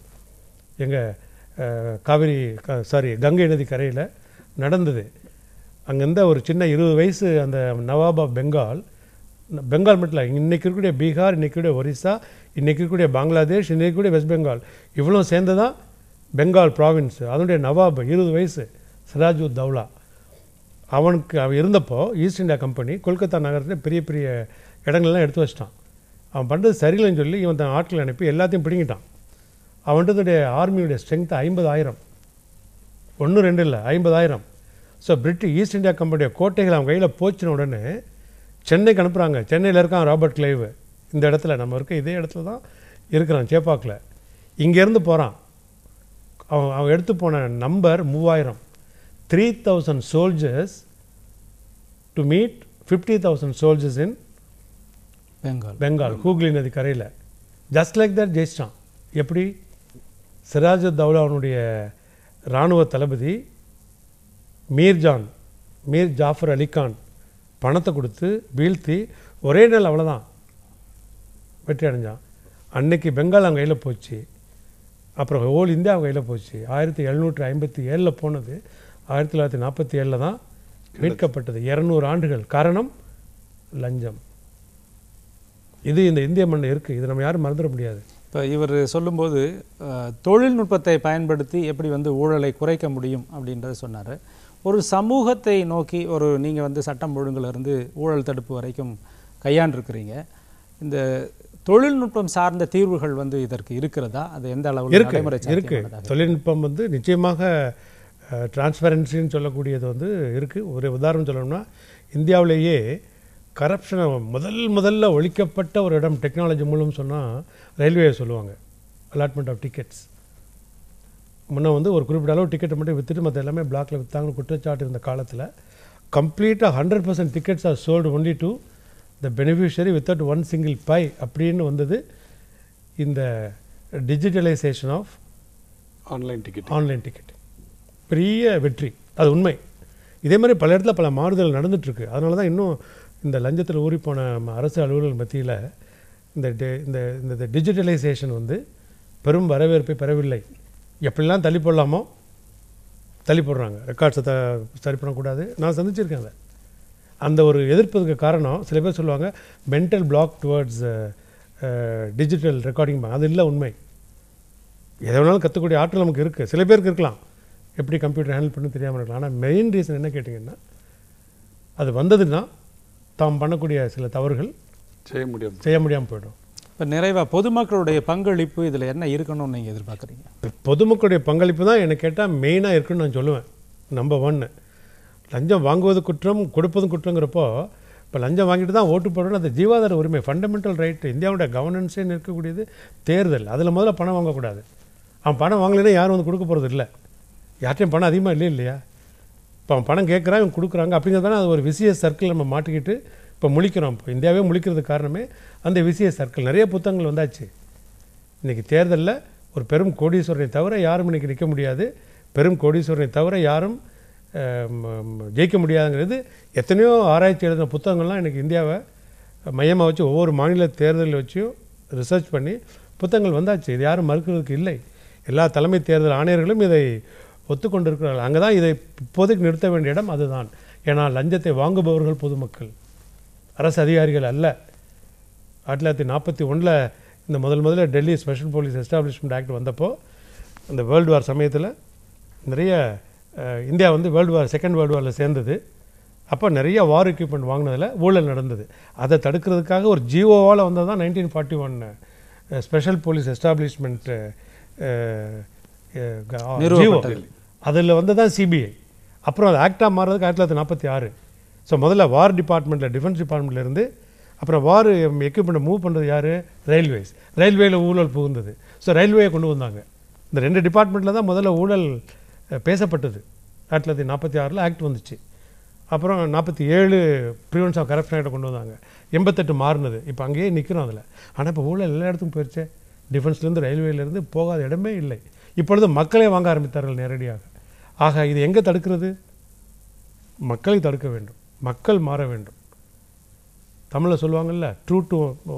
எங்கள் காவிரி சாரி கங்கை நதி கரையில் நடந்தது அங்கேருந்த ஒரு சின்ன இருபது வயசு அந்த நவாப் ஆஃப் பெங்கால் ந- பெங்கால் மட்டும் இல்லை இன்றைக்கி இருக்கக்கூடிய பீகார் இன்றைக்கி இருக்கக்கூடிய ஒரிசா இன்றைக்கி இருக்கக்கூடிய பங்களாதேஷ் இன்றைக்கி இருக்கக்கூடிய வெஸ்ட் பெங்கால் இவ்வளோ சேர்ந்து தான் பெங்கால் ப்ராவின்ஸ் அதனுடைய நவாப் இருபது வயசு சிராஜுத் தௌலா அவனுக்கு அவன் இருந்தப்போ ஈஸ்ட் இந்தியா கம்பெனி கொல்கத்தா நகரத்தில் பெரிய பெரிய இடங்கள்லாம் எடுத்து வச்சிட்டான் அவன் பண்ணுறது சரியில்லைன்னு சொல்லி இவன் தன் ஆட்களை அனுப்பி எல்லாத்தையும் பிடுங்கிட்டான் அவன்கிட்டதுடைய ஆர்மியுடைய ஸ்ட்ரென்த் ஐம்பதாயிரம் ஒன்று ரெண்டு இல்லை ஐம்பதாயிரம் ஸோ பிரிட்டிஷ் ஈஸ்ட் இந்தியா கம்பெனியோட கோட்டைகள் அவன் கையில் போச்சின உடனே சென்னைக்கு அனுப்புகிறாங்க சென்னையில் இருக்கான் ராபர்ட் கிளைவ் இந்த இடத்துல நம்ம இருக்க இதே இடத்துல தான் இருக்கிறான் சேப்பாக்கில் இங்கேருந்து போகிறான் அவன் அவன் எடுத்து போன நம்பர் மூவாயிரம் three thousand soldiers to meet fifty thousand soldiers in Bengal Bengal Hooghly நதி கரையில் ஜஸ்ட் லைக் தட் ஜெயிச்சிட்டான் எப்படி சிராஜ் தௌலாவுடைய இராணுவ தளபதி மீர்ஜான் மீர் ஜாஃபர் அலிகான் பணத்தை கொடுத்து வீழ்த்தி ஒரே நாள் அவ்வளோதான் வெற்றி அடைஞ்சான் அன்னைக்கு பெங்கால் அவங்க கையில் போச்சு அப்புறம் ஹோல் இந்தியா அவங்க கையில் போச்சு ஆயிரத்தி எழுநூற்றி ஐம்பத்தி ஏழில் போனது ஆயிரத்தி தொள்ளாயிரத்தி நாற்பத்தி ஏழில் தான் மீட்கப்பட்டது இரநூறு ஆண்டுகள் காரணம் லஞ்சம் இது இந்த இந்திய மண்ணில் இருக்குது இது நம்ம யாரும் மறந்துட முடியாது இப்போ இவர் சொல்லும்போது அஹ், தொழில்நுட்பத்தை பயன்படுத்தி எப்படி வந்து ஊழலை குறைக்க முடியும் அப்படின்றத சொன்னார் ஒரு சமூகத்தை நோக்கி ஒரு நீங்கள் வந்து சட்டம் ஒழுங்குல இருந்து ஊழல் தடுப்பு வரைக்கும் கையாண்டிருக்கிறீங்க இந்த தொழில்நுட்பம் சார்ந்த தீர்வுகள் வந்து இதற்கு இருக்கிறதா அது எந்த அளவில் இருக்கு நடைமுறை இருக்கு சாத்தியமானதாக? தொழில்நுட்பம் வந்து நிச்சயமாக டிரான்ஸ்பரன்சின்னு சொல்லக்கூடியது வந்து இருக்குது ஒரு உதாரணம் சொல்லணும்னா இந்தியாவிலேயே கரப்ஷனை முதல் முதல்ல ஒழிக்கப்பட்ட ஒரு இடம் டெக்னாலஜி மூலம் சொன்னால் ரயில்வே சொல்லுவாங்க அலாட்மெண்ட் ஆஃப் டிக்கெட்ஸ் முன்ன வந்து ஒரு குறிப்பிட்ட அளவு டிக்கெட்டை மட்டும் விற்றுட்டு மற்ற எல்லாமே பிளாக்ல விற்றாங்கன்னு குற்றச்சாட்டு இருந்த காலத்தில் கம்ப்ளீட்டாக hundred percent tickets are sold only to the beneficiary without one single pie அப்படின்னு வந்தது இந்த digitalisation of online ticket online ticket பெரிய வெற்றி அது உண்மை இதே மாதிரி பல இடத்துல பல மாறுதல் நடந்துட்டுருக்கு அதனால தான் இன்னும் இந்த லஞ்சத்தில் ஊறிப்போன ம- அரசு அலுவலர்கள் மத்தியில் இந்த டி- இந்த இந்த டிஜிட்டலைசேஷன் வந்து பெரும் வரவேற்பை பெறவில்லை எப்படிலாம் தள்ளி போடலாமோ தள்ளி போடுறாங்க ரெக்கார்ட்ஸை த சரி பண்ணக்கூடாது நான் சந்திச்சிருக்கேன் அதை அந்த ஒரு எதிர்ப்பதுக்கு காரணம் சில பேர் சொல்லுவாங்க mental block towards digital recording அது இல்லை உண்மை எதை வேணாலும் கற்றுக்கூடிய ஆற்றல் நமக்கு இருக்குது சில பேருக்கு இருக்கலாம் எப்படி கம்ப்யூட்டர் ஹேண்டில் பண்ணு தெரியாமல் இருக்கலாம் ஆனால் மெயின் ரீசன் என்ன கேட்டிங்கன்னா அது வந்ததுன்னா தாம் பண்ணக்கூடிய சில தவறுகள் செய்ய முடியும் செய்ய முடியாமல் போயிடும் இப்போ நிறைவாக பொதுமக்களுடைய பங்களிப்பு இதில் என்ன இருக்கணும்னு நீங்கள் எதிர்பார்க்குறீங்க பொதுமக்களுடைய பங்களிப்பு தான் எனக்கு கேட்டால் மெயினாக இருக்குன்னு நான் சொல்லுவேன் நம்பர் ஒன்று லஞ்சம் வாங்குவது குற்றம் கொடுப்பதும் குற்றங்கிறப்போ இப்போ லஞ்சம் வாங்கிட்டு தான் ஓட்டு போடணும் அது ஜீவாதார உரிமை ஃபண்டமெண்டல் ரைட் இந்தியாவோட கவர்னன்ஸே இருக்கக்கூடியது தேர்தல் அதில் முதல்ல பணம் வாங்கக்கூடாது அவன் பணம் வாங்கலைன்னா யாரும் வந்து கொடுக்க போகிறது இல்லை யார்ட்டையும் பணம் அதிகமாக இல்லை இல்லையா இப்போ அவன் பணம் கேட்குறான் இவன் கொடுக்குறாங்க அப்படிங்கிறதான அது ஒரு விசிய சர்க்கிள் நம்ம மாட்டிக்கிட்டு இப்போ முழிக்கிறோம் இப்போ இந்தியாவே முழிக்கிறதுக்கு காரணமே அந்த விசிய சர்க்கிள் நிறைய புத்தகங்கள் வந்தாச்சு இன்றைக்கி தேர்தலில் ஒரு பெரும் கோடீஸ்வரனை தவிர யாரும் இன்றைக்கி நிற்க முடியாது பெரும் கோடீஸ்வரனை தவிர யாரும் அஹ், ம- ம- ஜெயிக்க முடியாதுங்கிறது எத்தனையோ ஆராய்ச்சி எழுதின புத்தகங்கள்லாம் இன்றைக்கி இந்தியாவை மையமாக வச்சு ஒவ்வொரு மாநில தேர்தலில் வச்சும் ரிசர்ச் பண்ணி புத்தகங்கள் வந்தாச்சு இது யாரும் மறுக்கிறதுக்கு இல்லை எல்லா தலைமை தேர்தல் ஆணையர்களும் இதை ஒத்துக்கொண்டிருக்கிறார்கள் அங்கே தான் இதை இப்போதைக்கு நிறுத்த வேண்டிய இடம் அதுதான் ஏன்னா லஞ்சத்தை வாங்குபவர்கள் பொதுமக்கள் அரசு அதிகாரிகள் அல்ல ஆயிரத்தி தொள்ளாயிரத்தி நாற்பத்தி ஒன்றில் இந்த முதல் முதல்ல Delhi special police establishment act வந்தப்போ அந்த வேர்ல்டு வார் சமயத்தில் நிறைய அஹ், இந்தியா வந்து வேர்ல்டு வார் செகண்ட் வேர்ல்டு வாரில் சேர்ந்தது அப்போ நிறைய வார் எக்யூப்மெண்ட் வாங்கினதில் ஊழல் நடந்தது அதை தடுக்கிறதுக்காக ஒரு ஜிஓவால் வந்தது தான் nineteen forty one special police establishment GO நிறுவப்பட்டது. அதில் வந்து தான் சிபிஐ அப்புறம் அது ஆக்டாக மாறுறதுக்கு ஆயிரத்தி தொள்ளாயிரத்தி நாற்பத்தி ஆறு ஸோ முதல்ல வார் டிபார்ட்மெண்ட்டில் டிஃபென்ஸ் டிபார்ட்மெண்ட்ல இருந்து அப்புறம் வார் எக்யூப்மெண்ட்டை மூவ் பண்ணுறது யார் ரயில்வேஸ் ரயில்வேயில் ஊழல் புகுந்தது ஸோ ரயில்வேயை கொண்டு வந்தாங்க இந்த ரெண்டு டிபார்ட்மெண்ட்டில் தான் முதல்ல ஊழல் அஹ், பேசப்பட்டது ஆயிரத்தி தொள்ளாயிரத்தி நாற்பத்தி ஆறில் ஆக்ட் வந்துச்சு அப்புறம் நாற்பத்தி ஏழு ப்ரிவென்ஸ் ஆஃப் கரப்ஷன் ஆக்டை கொண்டு வந்தாங்க எண்பத்தெட்டு மாறினது இப்போ அங்கேயே நிற்கிறோம் அதில் ஆனால் இப்போ ஊழல் எல்லா இடத்துக்கும் போயிடுச்சே டிஃபென்ஸ்லேருந்து ரயில்வேலேருந்து போகாத இடமே இல்லை இப்பொழுது மக்களே வாங்க ஆரம்பித்தார்கள் நேரடியாக ஆக இது எங்கே தடுக்கிறது மக்களை தடுக்க வேண்டும் மக்கள் மாற வேண்டும் தமிழில் சொல்லுவாங்கல்ல ட்ரூ டு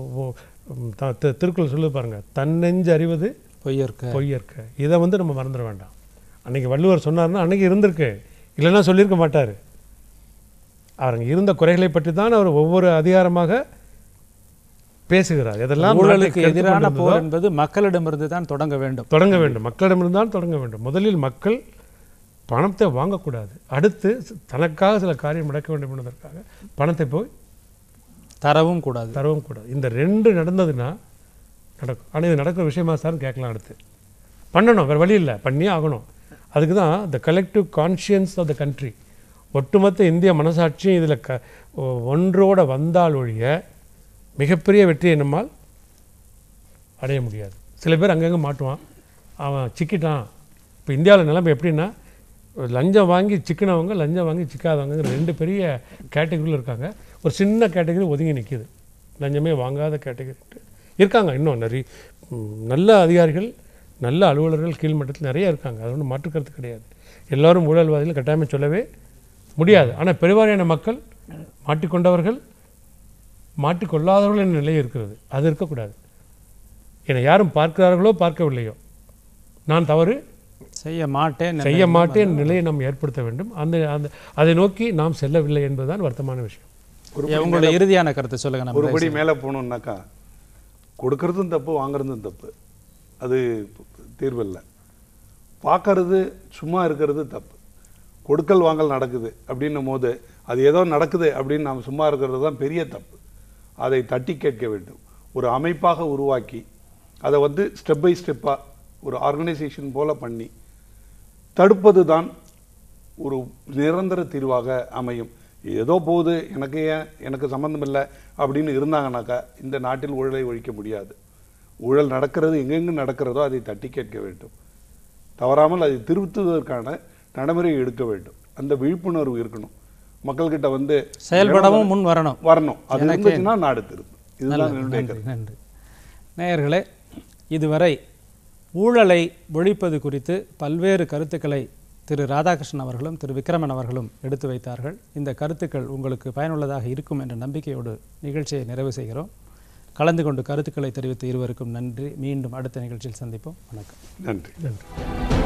திருக்குறள் சொல்லு பாருங்க தன்னெஞ்சு அறிவது பொய்யற்க பொய்யற்க இதை வந்து நம்ம மறந்துட வேண்டாம் அன்னைக்கு வள்ளுவர் சொன்னார்னா அன்னைக்கு இருந்திருக்கு இல்லைன்னா சொல்லியிருக்க மாட்டார் அவங்க இருந்த குறைகளை பற்றி தான் அவர் ஒவ்வொரு அதிகாரமாக பேசுகிறார் எதெல்லாம் ஊழலுக்கு நாட்டை கெடுத்துக் எதிரான கொண்டிருந்ததோ, போர் என்பது மக்களிடமிருந்து தான் தொடங்க வேண்டும் தொடங்க வேண்டும் மக்களிடமிருந்தான் தொடங்க வேண்டும் முதலில் மக்கள் பணத்தை வாங்கக்கூடாது அடுத்து தனக்காக சில காரியம் நடக்க வேண்டும் என்பதற்காக பணத்தை போய் தரவும் கூடாது தரவும் கூடாது இந்த ரெண்டு நடந்ததுன்னா நடக்கும் ஆனால் இது நடக்கிற விஷயமா சார்னு கேட்கலாம் அடுத்து பண்ணணும் வேறு வழி இல்லை பண்ணியே ஆகணும் அதுக்கு தான் the collective conscience of the country ஒட்டுமொத்த இந்திய மனசாட்சியும் இதில் க ஒ- ஒன்றோட வந்தால் ஒழிய மிகப்பெரிய வெற்றியை நம்மால் அடைய முடியாது சில பேர் அங்கங்கே மாட்டுவான் அவன் சிக்கிட்டான் இப்போ இந்தியாவில் நிலைமை எப்படின்னா லஞ்சம் வாங்கி சிக்கினவங்க லஞ்சம் வாங்கி சிக்காதவங்க ரெண்டு பெரிய கேட்டகரியில் இருக்காங்க ஒரு சின்ன கேட்டகரி ஒதுங்கி நிற்கிது லஞ்சமே வாங்காத கேட்டகரி இருக்காங்க இன்னும் நிறைய ம், நல்ல அதிகாரிகள் நல்ல அலுவலர்கள் கீழ்மட்டத்தில் நிறைய இருக்காங்க அது ஒன்றும் மாற்றுக்கருத்து கிடையாது எல்லாரும் ஊழல்வாதிகள் கட்டாயமாக சொல்லவே முடியாது ஆனால் பெருவாரியான மக்கள் மாட்டிக்கொண்டவர்கள் மாட்டிக்கொள்ளாதவர்கள் என்ற நிலை இருக்கிறது அது இருக்கக்கூடாது என்னை யாரும் பார்க்கிறார்களோ பார்க்கவில்லையோ நான் தவறு செய்ய மாட்டேன் செய்ய மாட்டேன் நிலையை நாம் ஏற்படுத்த வேண்டும் அந்த அந்த அதை நோக்கி நாம் செல்லவில்லை என்பதுதான் வருத்தமான விஷயம் ஐயா, உங்களுடைய இறுதியான கருத்தை சொல்லுங்க நம்ம ஒரு படி மேலே போகணுன்னாக்கா கொடுக்கறதும் தப்பு வாங்குறதும் தப்பு அது தீர்வு இல்லை பார்க்கறது சும்மா இருக்கிறது தப்பு கொடுக்கல் வாங்கல் நடக்குது அப்படின்னும் போது அது ஏதோ நடக்குது அப்படின்னு நாம் சும்மா இருக்கிறது தான் பெரிய தப்பு அதை தட்டி கேட்க வேண்டும் ஒரு அமைப்பாக உருவாக்கி அதை வந்து ஸ்டெப் பை ஸ்டெப்பாக ஒரு ஆர்கனைசேஷன் போல பண்ணி தடுப்பது தான் ஒரு நிரந்தர தீர்வாக அமையும் ஏதோ போகுது எனக்கு ஏன் எனக்கு சம்மந்தம் இல்லை அப்படின்னு இருந்தாங்கனாக்கா இந்த நாட்டில் ஊழலை ஒழிக்க முடியாது ஊழல் நடக்கிறது எங்கெங்கு நடக்கிறதோ அதை தட்டி கேட்க வேண்டும் தவறாமல் அதை திருத்துவதற்கான நடைமுறையை எடுக்க வேண்டும் அந்த விழிப்புணர்வு இருக்கணும் மக்கள்கிட்ட வந்து செயல்படவும் முன் வரணும் வரணும் அது இருந்துச்சுன்னா நாடு திரும்பும் இதுதான் என்னுடைய நன்றி நன்றி நேயர்களே இதுவரை ஊழலை ஒழிப்பது குறித்து பல்வேறு கருத்துக்களை திரு ராதாகிருஷ்ணன் அவர்களும் திரு விக்ரமன் அவர்களும் எடுத்து வைத்தார்கள் இந்த கருத்துக்கள் உங்களுக்கு பயனுள்ளதாக இருக்கும் என்ற நம்பிக்கையோடு நிகழ்ச்சியை நிறைவு செய்கிறோம் கலந்து கொண்டு கருத்துக்களை தெரிவித்த இருவருக்கும் நன்றி மீண்டும் அடுத்த நிகழ்ச்சியில் சந்திப்போம் வணக்கம் நன்றி நன்றி